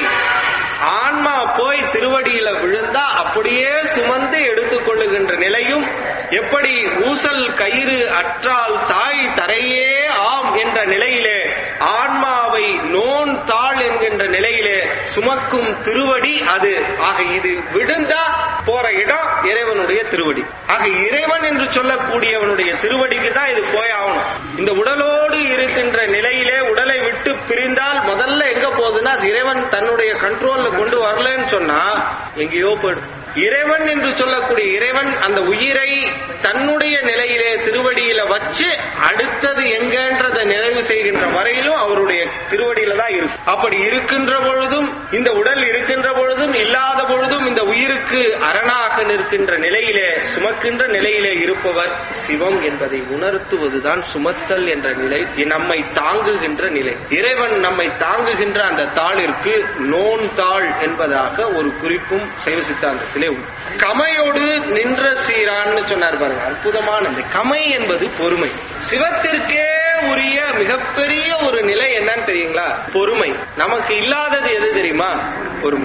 ஆன்மா போய் திருவடியில விழுந்தா அப்படியே சுமந்து எடுத்துக்கொள்ளுகின்ற நிலையும் எப்படி ஊசல் கயிறு அற்றால் தாய் தரையே ஆம் என்ற நிலையிலே ஆன்மாவை நோன் தாள் என்கின்ற நிலையிலே சுமக்கும் திருவடி அது ஆக இது விழுந்தா போற இடம் இறைவனுடைய திருவடி ஆக இறைவன் என்று சொல்லக்கூடியவனுடைய திருவடிக்கு தான் இது போய் ஆகணும் இந்த உடலோடு இருக்கின்ற நிலையிலே உடலை விட்டு பிரிந்தால் முதல்ல எங்க போகுதுன்னா இறைவன் தன்னுடைய கண்ட்ரோல்ல கொண்டு வரலன்னு சொன்னா எங்கேயோ போயிடும் இறைவன் என்று சொல்லக்கூடிய இறைவன் அந்த உயிரை தன்னுடைய நிலையிலே திருவடியில வச்சு அடுத்தது எங்கன்றதை நிறைவு செய்கின்ற வரையிலும் அவருடைய திருவடியில தான் இருக்கும் அப்படி இருக்கின்ற பொழுதும் இந்த உடல் இருக்கின்ற பொழுதும் இல்லாத பொழுதும் இந்த உயிருக்கு அரணாக நிற்கின்ற நிலையிலே சுமக்கின்ற நிலையிலே இருப்பவர் சிவம் என்பதை உணர்த்துவதுதான் சுமத்தல் என்ற நிலை நம்மை தாங்குகின்ற நிலை இறைவன் நம்மை தாங்குகின்ற அந்த தாளிற்கு நோன் தாள் என்பதாக ஒரு குறிப்பும் சைவ சித்தாந்தத்திலே உண்டு கமையோடு நின்ற சீரான்னு சொன்னார் பாருங்க அற்புதமான இந்த கமை என்பது பொறுமை சிவத்திற்கே உரிய மிகப்பெரிய ஒரு நிலை என்னன்னு தெரியுங்களா பொறுமை நமக்கு இல்லாதது எது தெரியுமா பொறுமை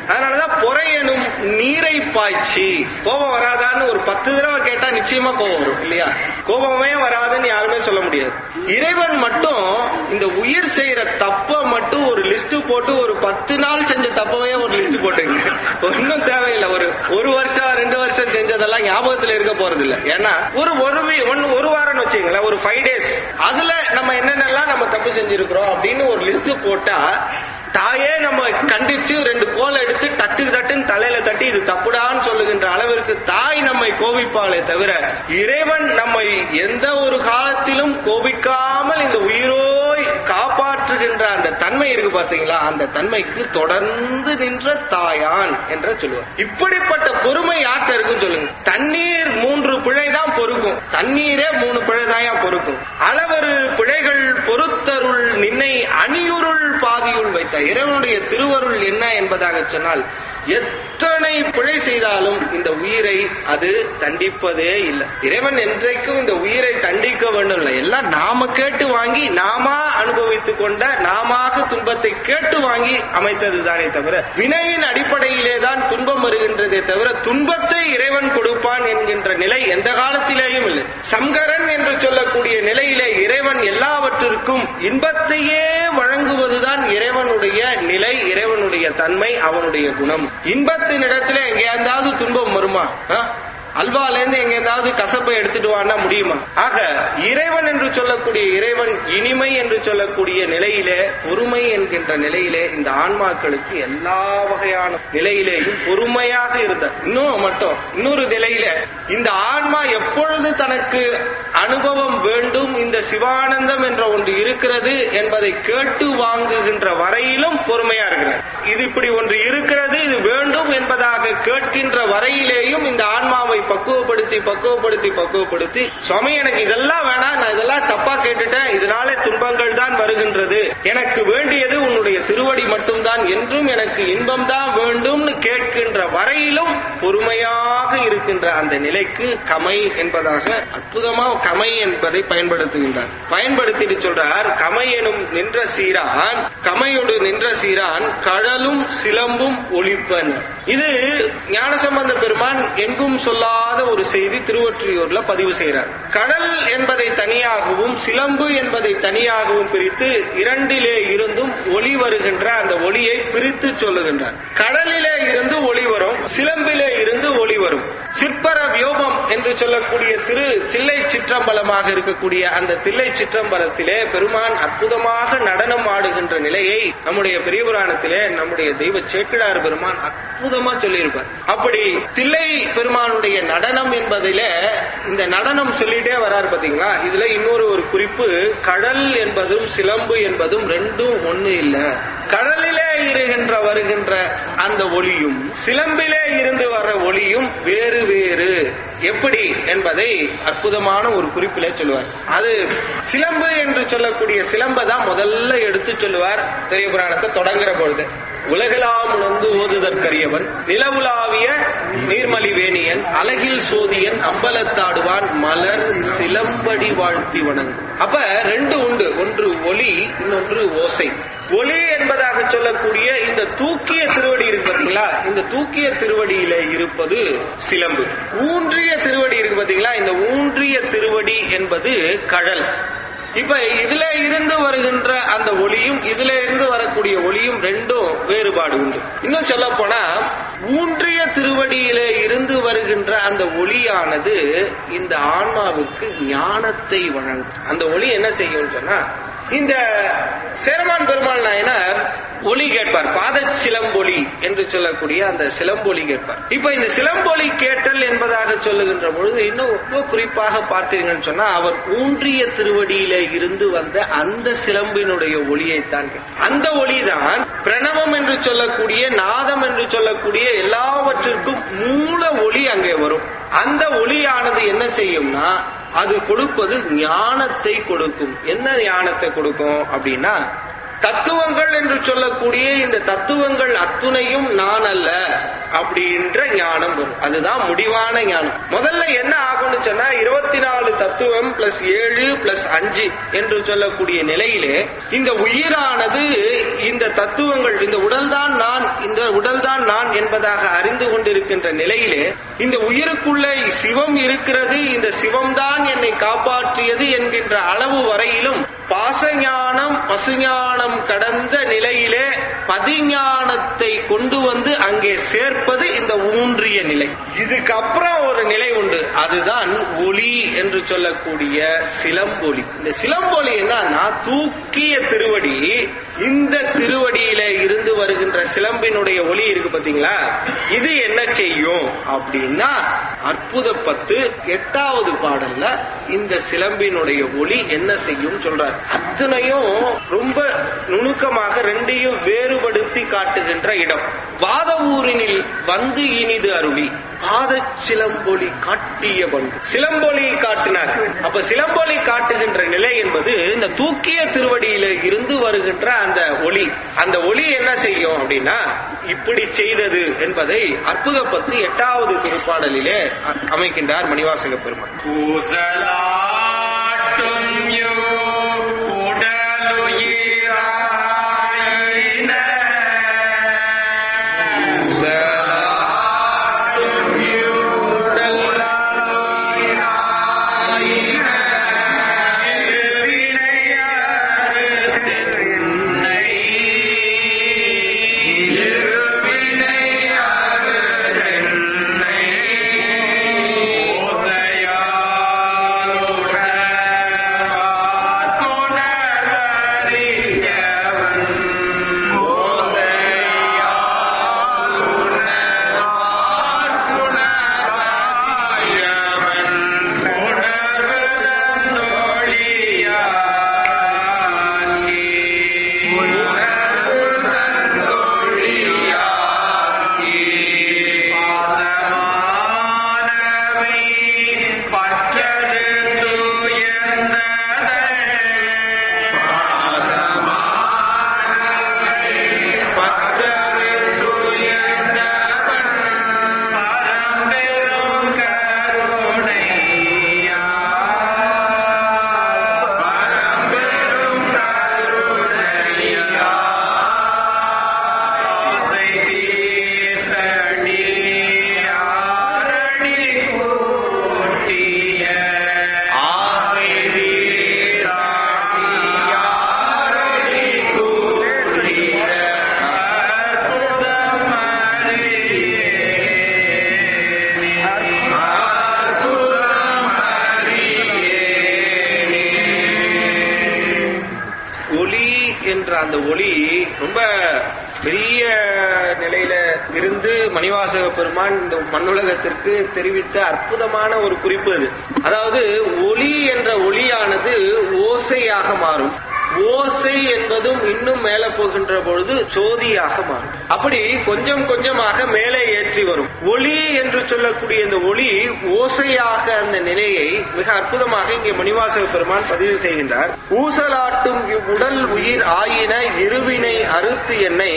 அதனாலதான் பொறை எனும் நீரை பாய்ச்சி கோபம் வராதான்னு ஒரு பத்து தடவை கேட்டா நிச்சயமா கோபம் வரும் இல்லையா கோபமே வராதுன்னு யாருமே சொல்ல முடியாது இறைவன் மட்டும் இந்த உயிர் செய்யற தப்ப மட்டும் ஒரு லிஸ்ட் போட்டு ஒரு பத்து நாள் செஞ்ச தப்பவே ஒரு லிஸ்ட் போட்டுங்க ஒன்னும் தேவையில்லை ஒரு ஒரு வருஷம் ரெண்டு வருஷம் செஞ்சதெல்லாம் ஞாபகத்துல இருக்க போறது இல்ல ஏன்னா ஒரு ஒரு வீ- ஒன்னு ஒரு வாரம்னு வச்சுங்களேன் ஒரு ஃபைவ் டேஸ் அதுல நம்ம என்னென்னலாம் நம்ம தப்பு செஞ்சிருக்கிறோம் அப்படின்னு ஒரு லிஸ்ட் போட்டா தாயே நம்ம கண்டிச்சு ரெண்டு கோலை எடுத்து தட்டு தட்டுன்னு தலையில தட்டி இது தப்புடான்னு சொல்லுகின்ற அளவிற்கு தாய் நம்மை கோபிப்பாளே தவிர இறைவன் நம்மை எந்த ஒரு காலத்திலும் கோபிக்காமல் இந்த உயிரோய் காப்பாற்றுகின்ற அந்த தன்மை இருக்கு பாத்தீங்களா அந்த தன்மைக்கு தொடர்ந்து நின்ற தாயான் என்று சொல்லுவார் இப்படிப்பட்ட பொறுமை யார்கிட்ட இருக்குன்னு சொல்லுங்க தண்ணீர் மூன்று பிழைதான் பொறுக்கும் தண்ணீரே மூணு பிழைதாயா பொறுக்கும் அளவரு பிழைகள் பொறுத்தருள் நின்னை அணியுருள் பாதியுள் வைத்த இறைவனுடைய திருவருள் என்ன என்பதாக சொன்னால் எத்தனை பிழை செய்தாலும் இந்த உயிரை அது தண்டிப்பதே இல்லை இறைவன் என்றைக்கும் இந்த உயிரை தண்டிக்க வேண்டும் இல்லை எல்லாம் நாம கேட்டு வாங்கி நாம அனுபவித்துக் கொண்ட நாம துன்பத்தை கேட்டு வாங்கி அமைத்தது தானே தவிர வினையின் அடிப்படையிலே தான் துன்பம் வருகின்றதே தவிர துன்பத்தை இறைவன் கொடுப்பான் என்கின்ற நிலை எந்த காலத்திலேயும் இல்லை சங்கரன் என்று சொல்லக்கூடிய நிலையிலே இறைவன் எல்லாவற்றிற்கும் இன்பத்தையே வழங்குவதுதான் இறைவனுடைய நிலை இறைவனுடைய தன்மை அவனுடைய குணம் இன்பத்தின் இடத்துல எங்கேயாவது துன்பம் வருமா ஆ? அல்வால இருந்து எங்கேயாவது கசப்பை எடுத்துட்டு வான்னா முடியுமா ஆக இறைவன் என்று சொல்லக்கூடிய இறைவன் இனிமை என்று சொல்லக்கூடிய நிலையிலே பொறுமை என்கின்ற நிலையிலே இந்த ஆன்மாக்களுக்கு எல்லா வகையான நிலையிலேயும் பொறுமையாக இருந்தார் இன்னும் மட்டும் இன்னொரு நிலையில இந்த ஆன்மா எப்பொழுது தனக்கு அனுபவம் வேண்டும் இந்த சிவானந்தம் என்ற ஒன்று இருக்கிறது என்பதை கேட்டு வாங்குகின்ற வரையிலும் பொறுமையா இருக்கிறார் இது இப்படி ஒன்று இருக்கிறது இது வேண்டும் என்பதாக கேட்கின்ற வரையிலேயும் இந்த ஆன்மாவை பக்குவப்படுத்தி பக்குவப்படுத்தி பக்குவப்படுத்தி சுவாமி எனக்கு இதெல்லாம் வேணாம் நான் இதெல்லாம் தப்பா கேட்டுட்டேன் இதனாலே துன்பங்கள் தான் வருகின்றது எனக்கு வேண்டியது உன்னுடைய திருவடி மட்டும்தான் என்றும் எனக்கு இன்பம் தான் வேண்டும்னு கேட்கின்ற வரையிலும் பொறுமையாக இருக்கின்ற அந்த நிலைக்கு கமை என்பதாக அற்புதமா கமை என்பதை பயன்படுத்துகின்றார் பயன்படுத்திட்டு சொல்றார் கமை எனும் நின்ற சீரான் கமையோடு நின்ற சீரான் கழலும் சிலம்பும் ஒளிப்பன் இது ஞானசம்பந்த பெருமான் எங்கும் சொல்லாத ஒரு செய்தி திருவொற்றியூர்ல பதிவு செய்கிறார் கடல் என்பதை தனியாகவும் சிலம்பு என்பதை தனியாகவும் பிரித்து இரண்டிலே இருந்தும் ஒளி வருகின்ற அந்த ஒளியை பிரித்து சொல்லுகின்றார் கடலிலே இருந்து ஒளி வரும் சிலம்பிலே இருந்து ஒளி வரும் சிற்பர வியோகம் என்று சொல்லக்கூடிய திரு சில்லை சிற்றம்பலமாக இருக்கக்கூடிய அந்த தில்லை சிற்றம்பலத்திலே பெருமான் அற்புதமாக நடனம் ஆடுகின்ற நிலையை நம்முடைய பெரிய புராணத்திலே நம்முடைய தெய்வ சேக்கிழார் பெருமான் அற்புதமா சொல்லியிருப்பார் அப்படி தில்லை பெருமானுடைய நடனம் என்பதிலே இந்த நடனம் சொல்லிட்டே வராரு பாத்தீங்களா இதுல இன்னொரு ஒரு குறிப்பு கடல் என்பதும் சிலம்பு என்பதும் ரெண்டும் ஒண்ணு இல்ல கடலிலே இருகின்ற வருகின்ற அந்த ஒளியும் சிலம்பிலே இருந்து வர ஒளியும் வேறு வேறு எப்படி என்பதை அற்புதமான ஒரு குறிப்பிலே சொல்லுவார் அது சிலம்பு என்று சொல்லக்கூடிய சிலம்பை தான் முதல்ல எடுத்து சொல்லுவார் பெரிய புராணத்தை தொடங்குற பொழுது உலகெல்லாம் உணர்ந்து ஓதுதற்கரியவன் நிலவுலாவிய நீர்மலி வேணியன் அழகில் சோதியன் அம்பலத்தாடுவான் மலர் சிலம்படி வாழ்த்தி வணங்கும் அப்ப ரெண்டு உண்டு ஒன்று ஒளி இன்னொன்று ஓசை ஒளி என்பதாக சொல்லக்கூடிய இந்த தூக்கிய திருவடி இருக்கு பாத்தீங்களா இந்த தூக்கிய திருவடியில இருப்பது சிலம்பு ஊன்றிய திருவடி இருக்கு பாத்தீங்களா இந்த ஊன்றிய திருவடி என்பது கழல் இப்ப இதுல இருந்து வருகின்ற அந்த ஒளியும் இதுல இருந்து வரக்கூடிய ஒளியும் ரெண்டும் வேறுபாடு உண்டு இன்னும் சொல்ல போனா ஊன்றிய திருவடியில இருந்து வருகின்ற அந்த ஒளியானது இந்த ஆன்மாவுக்கு ஞானத்தை வழங்கும் அந்த ஒளி என்ன செய்யும் சொன்னா இந்த சேரமான் பெருமாள் நாயனார் ஒளி கேட்பார் பாத சிலம்பொலி என்று சொல்லக்கூடிய அந்த சிலம்பொலி கேட்பார் இப்ப இந்த சிலம்பொலி கேட்டல் என்பதாக சொல்லுகின்ற பொழுது இன்னும் ரொம்ப குறிப்பாக பார்த்தீங்கன்னு சொன்னா அவர் ஊன்றிய திருவடியில இருந்து வந்த அந்த சிலம்பினுடைய ஒளியைத்தான் கேட்டார். அந்த ஒளிதான் பிரணவம் என்று சொல்லக்கூடிய நாதம் என்று சொல்லக்கூடிய எல்லாவற்றிற்கும் மூல ஒளி அங்கே வரும் அந்த ஒளியானது என்ன செய்யும்னா அது கொடுப்பது ஞானத்தை கொடுக்கும் என்ன ஞானத்தை கொடுக்கும் அப்படின்னா தத்துவங்கள் என்று சொல்லக்கூடிய இந்த தத்துவங்கள் அத்துணையும் நான் அல்ல அப்படின்ற ஞானம் வரும் அதுதான் முடிவான ஞானம் முதல்ல என்ன ஆகும்னு சொன்னா இருபத்தி நாலு தத்துவம் பிளஸ் ஏழு பிளஸ் அஞ்சு என்று சொல்லக்கூடிய நிலையிலே இந்த உயிரானது இந்த தத்துவங்கள் இந்த உடல்தான் நான் இந்த உடல்தான் நான் என்பதாக அறிந்து கொண்டிருக்கின்ற நிலையிலே இந்த உயிருக்குள்ளே சிவம் இருக்கிறது இந்த சிவம்தான் என்னை காப்பாற்றியது என்கின்ற அளவு வரையிலும் பாசஞானம் பசுஞானம் கடந்த நிலையிலே பதிஞானத்தை கொண்டு வந்து அங்கே சேர்ப்பது இந்த ஊன்றிய நிலை இதுக்கப்புறம் ஒரு நிலை உண்டு அதுதான் ஒளி என்று சொல்லக்கூடிய சிலம்பொலி இந்த சிலம்பொலி என்னன்னா தூக்கிய திருவடி இந்த திருவடியில இருந்து வருகின்ற சிலம்பினுடைய ஒளி இருக்கு பாத்தீங்களா இது என்ன செய்யும் அப்படின்னா அற்புத பத்து எட்டாவது பாடல்ல இந்த சிலம்பினுடைய ஒளி என்ன செய்யும் சொல்றார் அத்தனையும் ரொம்ப நுணுக்கமாக ரெண்டையும் வேறுபடுத்தி காட்டுகின்ற இடம் வாத ஊரினில் வந்து இனிது அருளி பாத சிலம்பொலி காட்டிய பண்பு சிலம்பொலி காட்டினார் அப்ப சிலம்பொலி காட்டுகின்ற நிலை என்பது இந்த தூக்கிய திருவடியில இருந்து வருகின்ற அந்த ஒளி அந்த ஒளி என்ன செய்யும் அப்படின்னா இப்படி செய்தது என்பதை அற்புத பத்து எட்டாவது திருப்பாடலிலே அ- அமைக்கின்றார் மணிவாசக பெருமாள் பூசலாட்டும் யோ உடலுயிராயின ஒளி என்ற அந்த ஒளி ரொம்ப பெரிய நிலையில இருந்து மணிவாசக பெருமான் இந்த மண்ணுலகத்திற்கு தெரிவித்த அற்புதமான ஒரு குறிப்பு அது அதாவது ஒளி என்ற ஒளியானது ஓசையாக மாறும் ஓசை என்பதும் இன்னும் மேல போகின்ற பொழுது ஜோதியாக மாறும் அப்படி கொஞ்சம் கொஞ்சமாக மேலே ஏற்றி வரும் ஒளி என்று சொல்லக்கூடிய இந்த ஒளி ஓசையாக அந்த நிலையை மிக அற்புதமாக இங்கே மணிவாசக பெருமான் பதிவு செய்கின்றார் ஊசலாட்டும் இவ்வுடல் உயிர் ஆயின இருவினை அறுத்து என்னை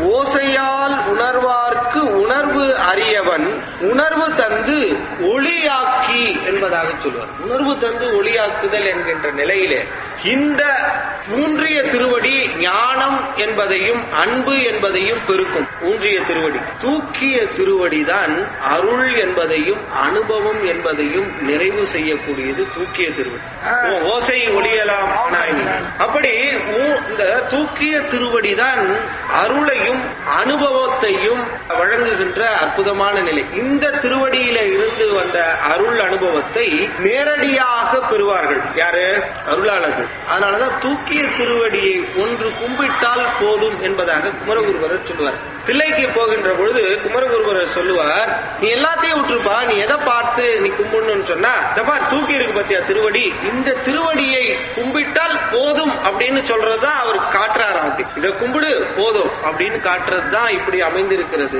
ஓசையால் உணர்வார்க்கு உணர்வு அறியவன் உணர்வு தந்து ஒளியாக்கி என்பதாக சொல்வார் உணர்வு தந்து ஒளியாக்குதல் என்கின்ற நிலையிலே இந்த ஊன்றிய திருவடி ஞானம் என்பதையும் அன்பு என்பதையும் பெருக்கும் ஊன்றிய திருவடி தூக்கிய திருவடிதான் அருள் என்பதையும் அனுபவம் என்பதையும் நிறைவு செய்யக்கூடியது தூக்கிய திருவடி ஓ- ஓசை ஒளியலாம் ஆனாய். அப்படி ஊ- இந்த தூக்கிய திருவடிதான் அருளையும் அனுபவத்தையும் வழங்குகின்ற அற்புதமான நிலை இந்த திருவடியில இருந்து வந்த அருள் அனுபவத்தை நேரடியாக பெறுவார்கள் யாரு அருளாளர்கள் அதனாலதான் தூக்கிய திருவடியை ஒன்று கும்பிட்டால் போதும் என்பதாக குமரகுருபரர் சொல்லுவார் தில்லைக்கு போகின்ற பொழுது குமரகுருபரர் சொல்லுவார் நீ எல்லாத்தையும் விட்டுருப்பா நீ எதை பார்த்து நீ கும்பிடணும்னு சொன்னா இந்த பார் தூக்கி இருக்கு பாத்தியா திருவடி இந்த திருவடியை கும்பிட்டால் போதும் அப்படின்னு சொல்றதுதான் அவர் காட்டுறாராம் அப்படி இதை கும்பிடு போதும் அப்படின்னு காட்டுறது தான் இப்படி அமைந்திருக்கிறது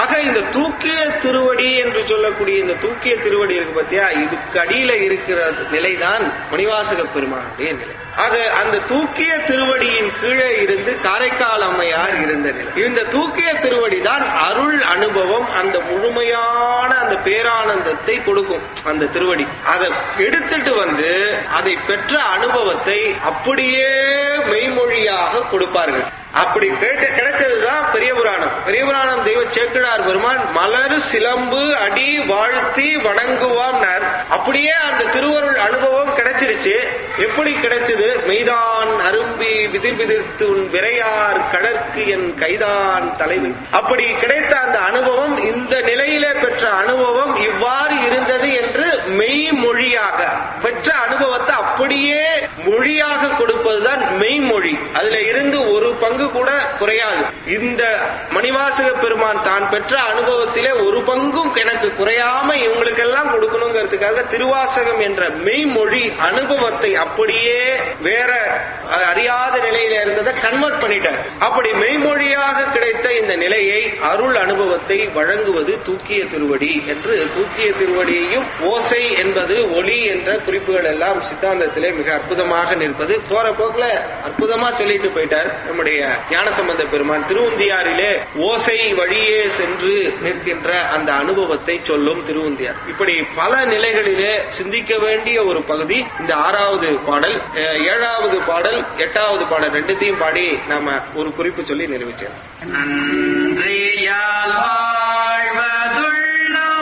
ஆக இந்த தூக்கிய திருவடி என்று சொல்லக்கூடிய இந்த தூக்கிய திருவடி இருக்கு பாத்தியா இதுக்கு அடியில இருக்கிற நிலைதான் மணிவாசக பெருமானுடைய நிலை ஆக அந்த தூக்கிய திருவடியின் கீழே இருந்து காரைக்கால் அம்மையார் இருந்த நிலை இந்த தூக்கிய திருவடி தான் அருள் அனுபவம் அந்த முழுமையான அந்த பேரானந்தத்தை கொடுக்கும் அந்த திருவடி அதை எடுத்துட்டு வந்து அதை பெற்ற அனுபவத்தை அப்படியே மெய்மொழியாக கொடுப்பார்கள் அப்படி கேட்டு கிடைச்சதுதான் பெரிய புராணம் பெரிய புராணம் தெய்வ சேக்கிழார் பெருமான் மலர் சிலம்பு அடி வாழ்த்தி வணங்குவாம்னார் அப்படியே அந்த திருவருள் அனுபவம் கிடைச்சிருச்சு எப்படி கிடைச்சது மெய்தான் அரும்பி விதிர் விதிர்த்து உன் விரையார் கடற்கு என் கைதான் தலைமை அப்படி கிடைத்த அந்த அனுபவம் இந்த நிலையிலே பெற்ற அனுபவம் இவ்வாறு இருந்தது என்று மெய்மொழியாக பெற்ற அனுபவத்தை அப்படியே மொழியாக கொடுப்பதுதான் மெய்மொழி அதுல இருந்து ஒரு பங்கு கூட குறையாது இந்த மணிவாசக பெருமான் தான் பெற்ற அனுபவத்திலே ஒரு பங்கும் எனக்கு குறையாம இவங்களுக்கெல்லாம் கொடுக்கணுங்கிறதுக்காக திருவாசகம் என்ற மெய்மொழி அனுபவத்தை அப்படியே வேற அஹ், அறியாத நிலையில இருந்ததை கன்வெர்ட் பண்ணிட்டார் அப்படி மெய்மொழியாக கிடைத்த இந்த நிலையை அருள் அனுபவத்தை வழங்குவது தூக்கிய திருவடி என்று தூக்கிய திருவடியையும் ஓசை என்பது ஒளி என்ற குறிப்புகள் எல்லாம் சித்தாந்தத்திலே மிக அற்புதமாக நிற்பது போற போக்குல அற்புதமா சொல்லிட்டு போயிட்டார் நம்முடைய ஞானசம்பந்த பெருமான் திருவுந்தியாரிலே ஓசை வழியே சென்று நிற்கின்ற அந்த அனுபவத்தை சொல்லும் திருவுந்தியார் இப்படி பல நிலைகளிலே சிந்திக்க வேண்டிய ஒரு பகுதி இந்த ஆறாவது பாடல் அஹ், ஏழாவது பாடல் எட்டாவது பாடல் ரெண்டுத்தையும் பாடி நாம ஒரு குறிப்பு சொல்லி நிறைவேற்றோம் நன்றியால் வாழ்வதுள்ளோ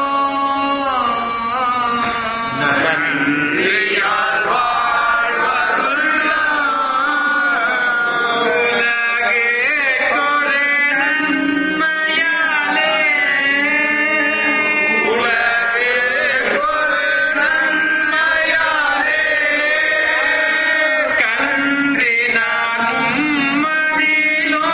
நன்றியால் வாழ்வதுள்ளோ உலகே கொரு நன்மையாலே உலகே கொரு நன்மையாலே கன்றினானும் மதிலோ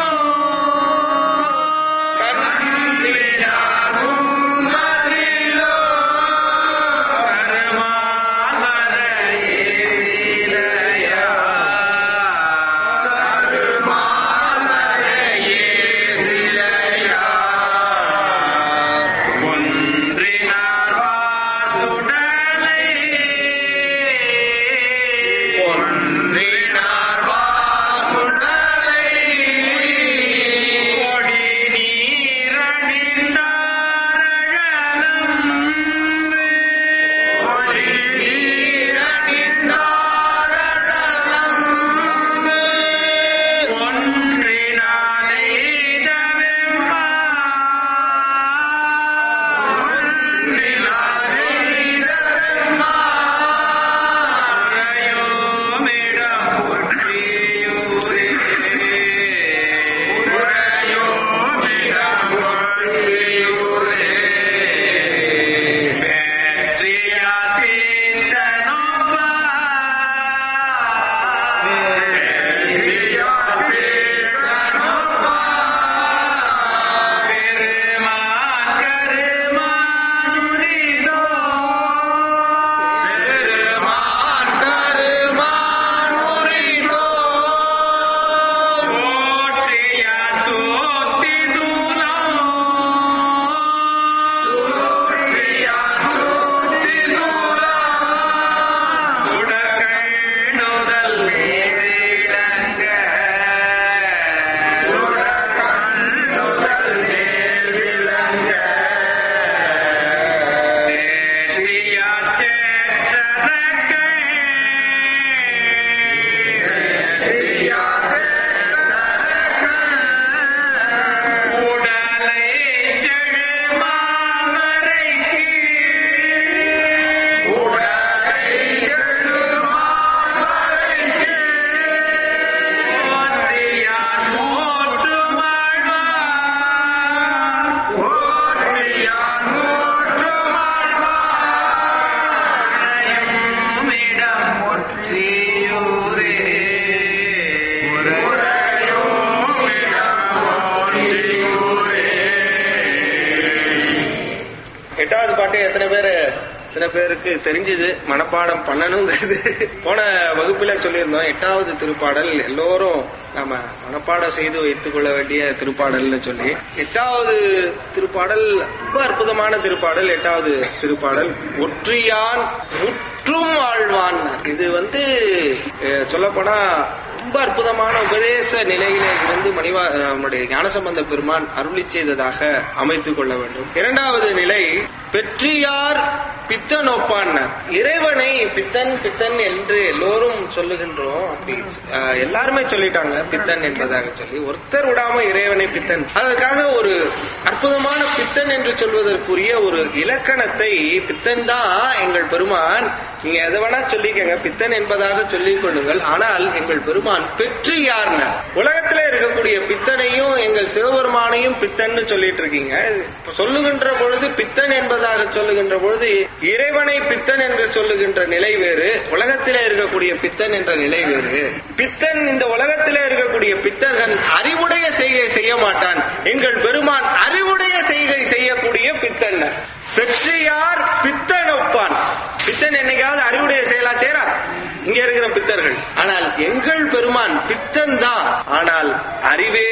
எட்டாவது பாட்டு எத்தனை பேர் சில பேருக்கு தெரிஞ்சது மனப்பாடம் பண்ணணுங்கிறது போன வகுப்புல சொல்லியிருந்தோம் எட்டாவது திருப்பாடல் எல்லோரும் நாம மனப்பாடம் செய்து வைத்துக் கொள்ள வேண்டிய திருப்பாடல்னு சொல்லி எட்டாவது திருப்பாடல் ரொம்ப அற்புதமான திருப்பாடல் எட்டாவது திருப்பாடல் ஒற்றியான் முற்றும் ஆழ்வான் இது வந்து சொல்லப்போனா ரொம்ப அற்புதமான உபதேச நிலையில இருந்து மணிவா நம்முடைய ஞானசம்பந்த பெருமான் அருளி செய்ததாக அமைத்துக் கொள்ள வேண்டும் இரண்டாவது நிலை பெற்றியார் பித்தன் ஒப்பான் இறைவனை பித்தன் பித்தன் என்று எல்லோரும் சொல்லுகின்றோம் அப்படி அஹ், எல்லாருமே சொல்லிட்டாங்க பித்தன் என்பதாக சொல்லி ஒருத்தர் விடாம இறைவனை பித்தன் அதற்காக ஒரு அற்புதமான பித்தன் என்று சொல்வதற்குரிய ஒரு இலக்கணத்தை பித்தன் தான் எங்கள் பெருமான் நீங்க எதை வேணா சொல்லிக்கங்க பித்தன் என்பதாக சொல்லிக் கொள்ளுங்கள் ஆனால் எங்கள் பெருமான் பெற்று யார்ன உலகத்துல இருக்கக்கூடிய பித்தனையும் எங்கள் சிவபெருமானையும் பித்தன்னு சொல்லிட்டு இருக்கீங்க இப்ப சொல்லுகின்ற பொழுது பித்தன் என்பதாக சொல்லுகின்ற பொழுது இறைவனை பித்தன் என்று சொல்லுகின்ற நிலை வேறு உலகத்திலே இருக்கக்கூடிய பித்தன் என்ற நிலை வேறு பித்தன் இந்த உலகத்திலே இருக்கக்கூடிய பித்தர்கள் அறிவுடைய செய்கை செய்ய மாட்டான் எங்கள் பெருமான் அறிவுடைய செய்கை செய்யக்கூடிய பித்தன் பெற்றியார் பித்தன் ஒப்பான் பித்தன் என்னைக்காவது அறிவுடைய செயலா செய்யறா இங்க இருக்கிற பித்தர்கள் ஆனால் எங்கள் பெருமான் பித்தன் தான் ஆனால் அறிவே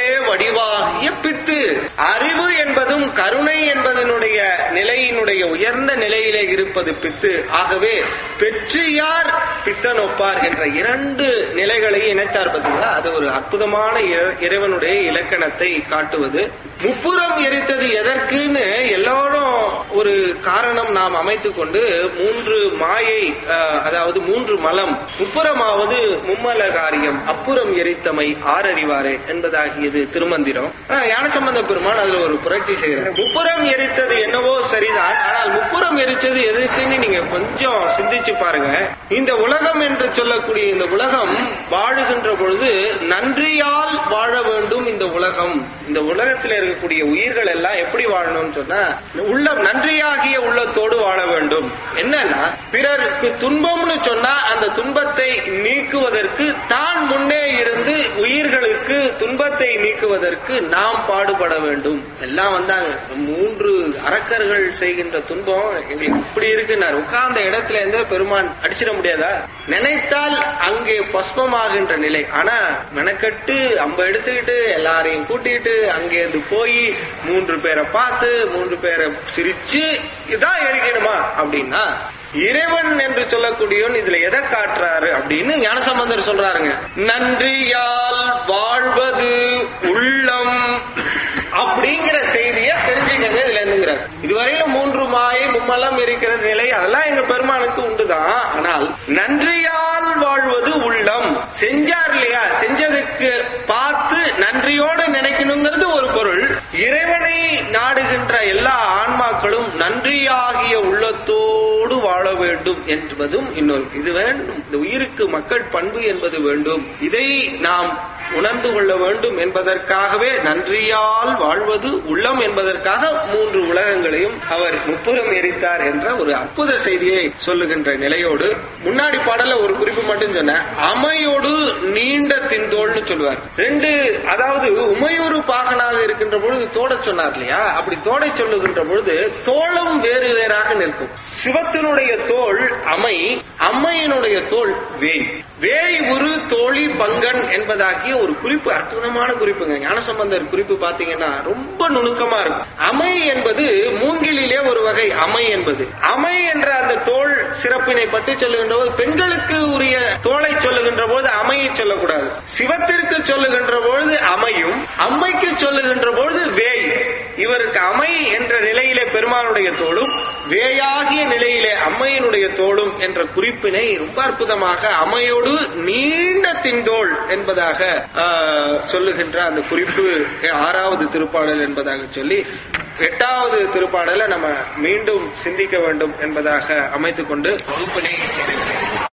வடிவாகிய பித்து அறிவு என்பதும் கருணை என்பதனுடைய நிலையினுடைய உயர்ந்த நிலையிலே இருப்பது பித்து ஆகவே பெற்றியார் பித்தன் ஒப்பார் என்ற இரண்டு நிலைகளை இணைத்தார் பார்த்தீங்களா அது ஒரு அற்புதமான இற- இறைவனுடைய இலக்கணத்தை காட்டுவது முப்புறம் எரித்தது எதற்குன்னு எல்லாரும் ஒரு காரணம் நாம் அமைத்துக் கொண்டு மூன்று மாயை அஹ், அதாவது மூன்று மலம் முப்புறமாவது மும்மல காரியம் அப்புறம் எரித்தமை ஆறறிவாரே என்பதாகியது திருமந்திரம் ஆஹ், ஞானசம்பந்த பெருமான் அதுல ஒரு புரட்சி செய்கிறார் முப்புறம் எரித்தது என்னவோ சரிதான் ஆனால் முப்புறம் எரிச்சது எதுக்குன்னு நீங்க கொஞ்சம் சிந்திச்சு பாருங்க இந்த உலகம் என்று சொல்லக்கூடிய இந்த உலகம் வாழுகின்ற பொழுது நன்றியால் வாழ வேண்டும் இந்த உலகம் இந்த உலகத்தில் இருக்கக்கூடிய உயிர்கள் எல்லாம் எப்படி வாழணும்னு சொன்னா உள்ளம் நன்றியாகிய உள்ளத்தோடு வாழ வேண்டும் என்னன்னா பிறருக்கு துன்பம்னு சொன்னா அந்த துன்பத்தை நீக்குவதற்கு தான் முன்னே இருந்து உயிர்களுக்கு துன்பத்தை நீக்குவதற்கு நாம் பாடுபட வேண்டும் எல்லாம் வந்தாங்க மூன்று அரக்கர்கள் செய்கின்ற துன்பம் எங்களுக்கு இப்படி இருக்குன்னாரு உட்கார்ந்த இடத்துல இருந்து பெருமான் அடிச்சிட முடியாதா நினைத்தால் அங்கே பஸ்பமாகின்ற நிலை ஆனா மெனக்கட்டு அம்ப எடுத்துக்கிட்டு எல்லாரையும் கூட்டிட்டு அங்கே இருந்து போய் மூன்று பேரை பார்த்து மூன்று பேரை சிரிச்சு இதான் எரிக்கணுமா அப்படின்னா இறைவன் என்று சொல்லக்கூடியவன் இதுல எதை காட்டுறாரு அப்படின்னு ஞானசம்பந்தர் சொல்றாருங்க நன்றியால் வாழ்வது உள்ளம் அப்படிங்கிற செய்திய தெரிஞ்சுக்கங்க இதுல இருந்துங்கிறார் இதுவரையிலும் மூன்று மாயை மும்மலம் இருக்கிற நிலை அதெல்லாம் எங்க பெருமானுக்கு உண்டுதான் ஆனால் நன்றியால் வாழ்வது உள்ளம் செஞ்சார் இல்லையா செஞ்சதுக்கு பார்த்து நன்றியோடு நினைக்கணுங்கிறது ஒரு பொருள் இறைவனை நாடுகின்ற எல்லா ஆன்மாக்களும் நன்றியாகிய உள்ளத்தோடு வாழ வேண்டும் என்பதும் இன்னொரு இது வேண்டும் இந்த உயிருக்கு மக்கள் பண்பு என்பது வேண்டும் இதை நாம் உணர்ந்து கொள்ள வேண்டும் என்பதற்காகவே நன்றியால் வாழ்வது உள்ளம் என்பதற்காக மூன்று உலகங்களையும் அவர் முப்புறம் எரித்தார் என்ற ஒரு அற்புத செய்தியை சொல்லுகின்ற நிலையோடு முன்னாடி பாடல ஒரு குறிப்பு மட்டும் சொன்ன அமையோடு நீண்ட தின்தோள்னு சொல்லுவார் ரெண்டு அதாவது உமையூறு பாகனாக இருக்கின்ற பொழுது தோடச் சொன்னார் இல்லையா அப்படி தோடை சொல்லுகின்ற பொழுது தோளும் வேறு வேறாக நிற்கும் சிவத்தினுடைய தோல் அமை அம்மையினுடைய தோல் வேய் வேய் உரு தோழி பங்கன் என்பதாகிய ஒரு குறிப்பு அற்புதமான குறிப்புங்க ஞானசம்பந்தர் குறிப்பு பாத்தீங்கன்னா ரொம்ப நுணுக்கமா இருக்கும் அமை என்பது மூங்கிலிலே ஒரு வகை அமை என்பது அமை என்ற அந்த தோல் சிறப்பினை பற்றி சொல்லுகின்ற போது பெண்களுக்கு உரிய தோலை சொல்லுகின்ற போது அமையை சொல்லக்கூடாது சிவத்திற்கு சொல்லுகின்ற பொழுது அமையும் அம்மைக்கு சொல்லுகின்ற பொழுது வேய் இவருக்கு அமை என்ற நிலையிலே பெருமானுடைய தோளும் வேயாகிய நிலையிலே அம்மையினுடைய தோளும் என்ற குறிப்பினை ரொம்ப அற்புதமாக அமையோடு நீண்ட தின்தோள் என்பதாக ஆஹ், சொல்லுகின்ற அந்த குறிப்பு ஆறாவது திருப்பாடல் என்பதாக சொல்லி எட்டாவது திருப்பாடலை நம்ம மீண்டும் சிந்திக்க வேண்டும் என்பதாக அமைத்துக் கொண்டு வகுப்பினை நிறைவு செய்கிறோம்.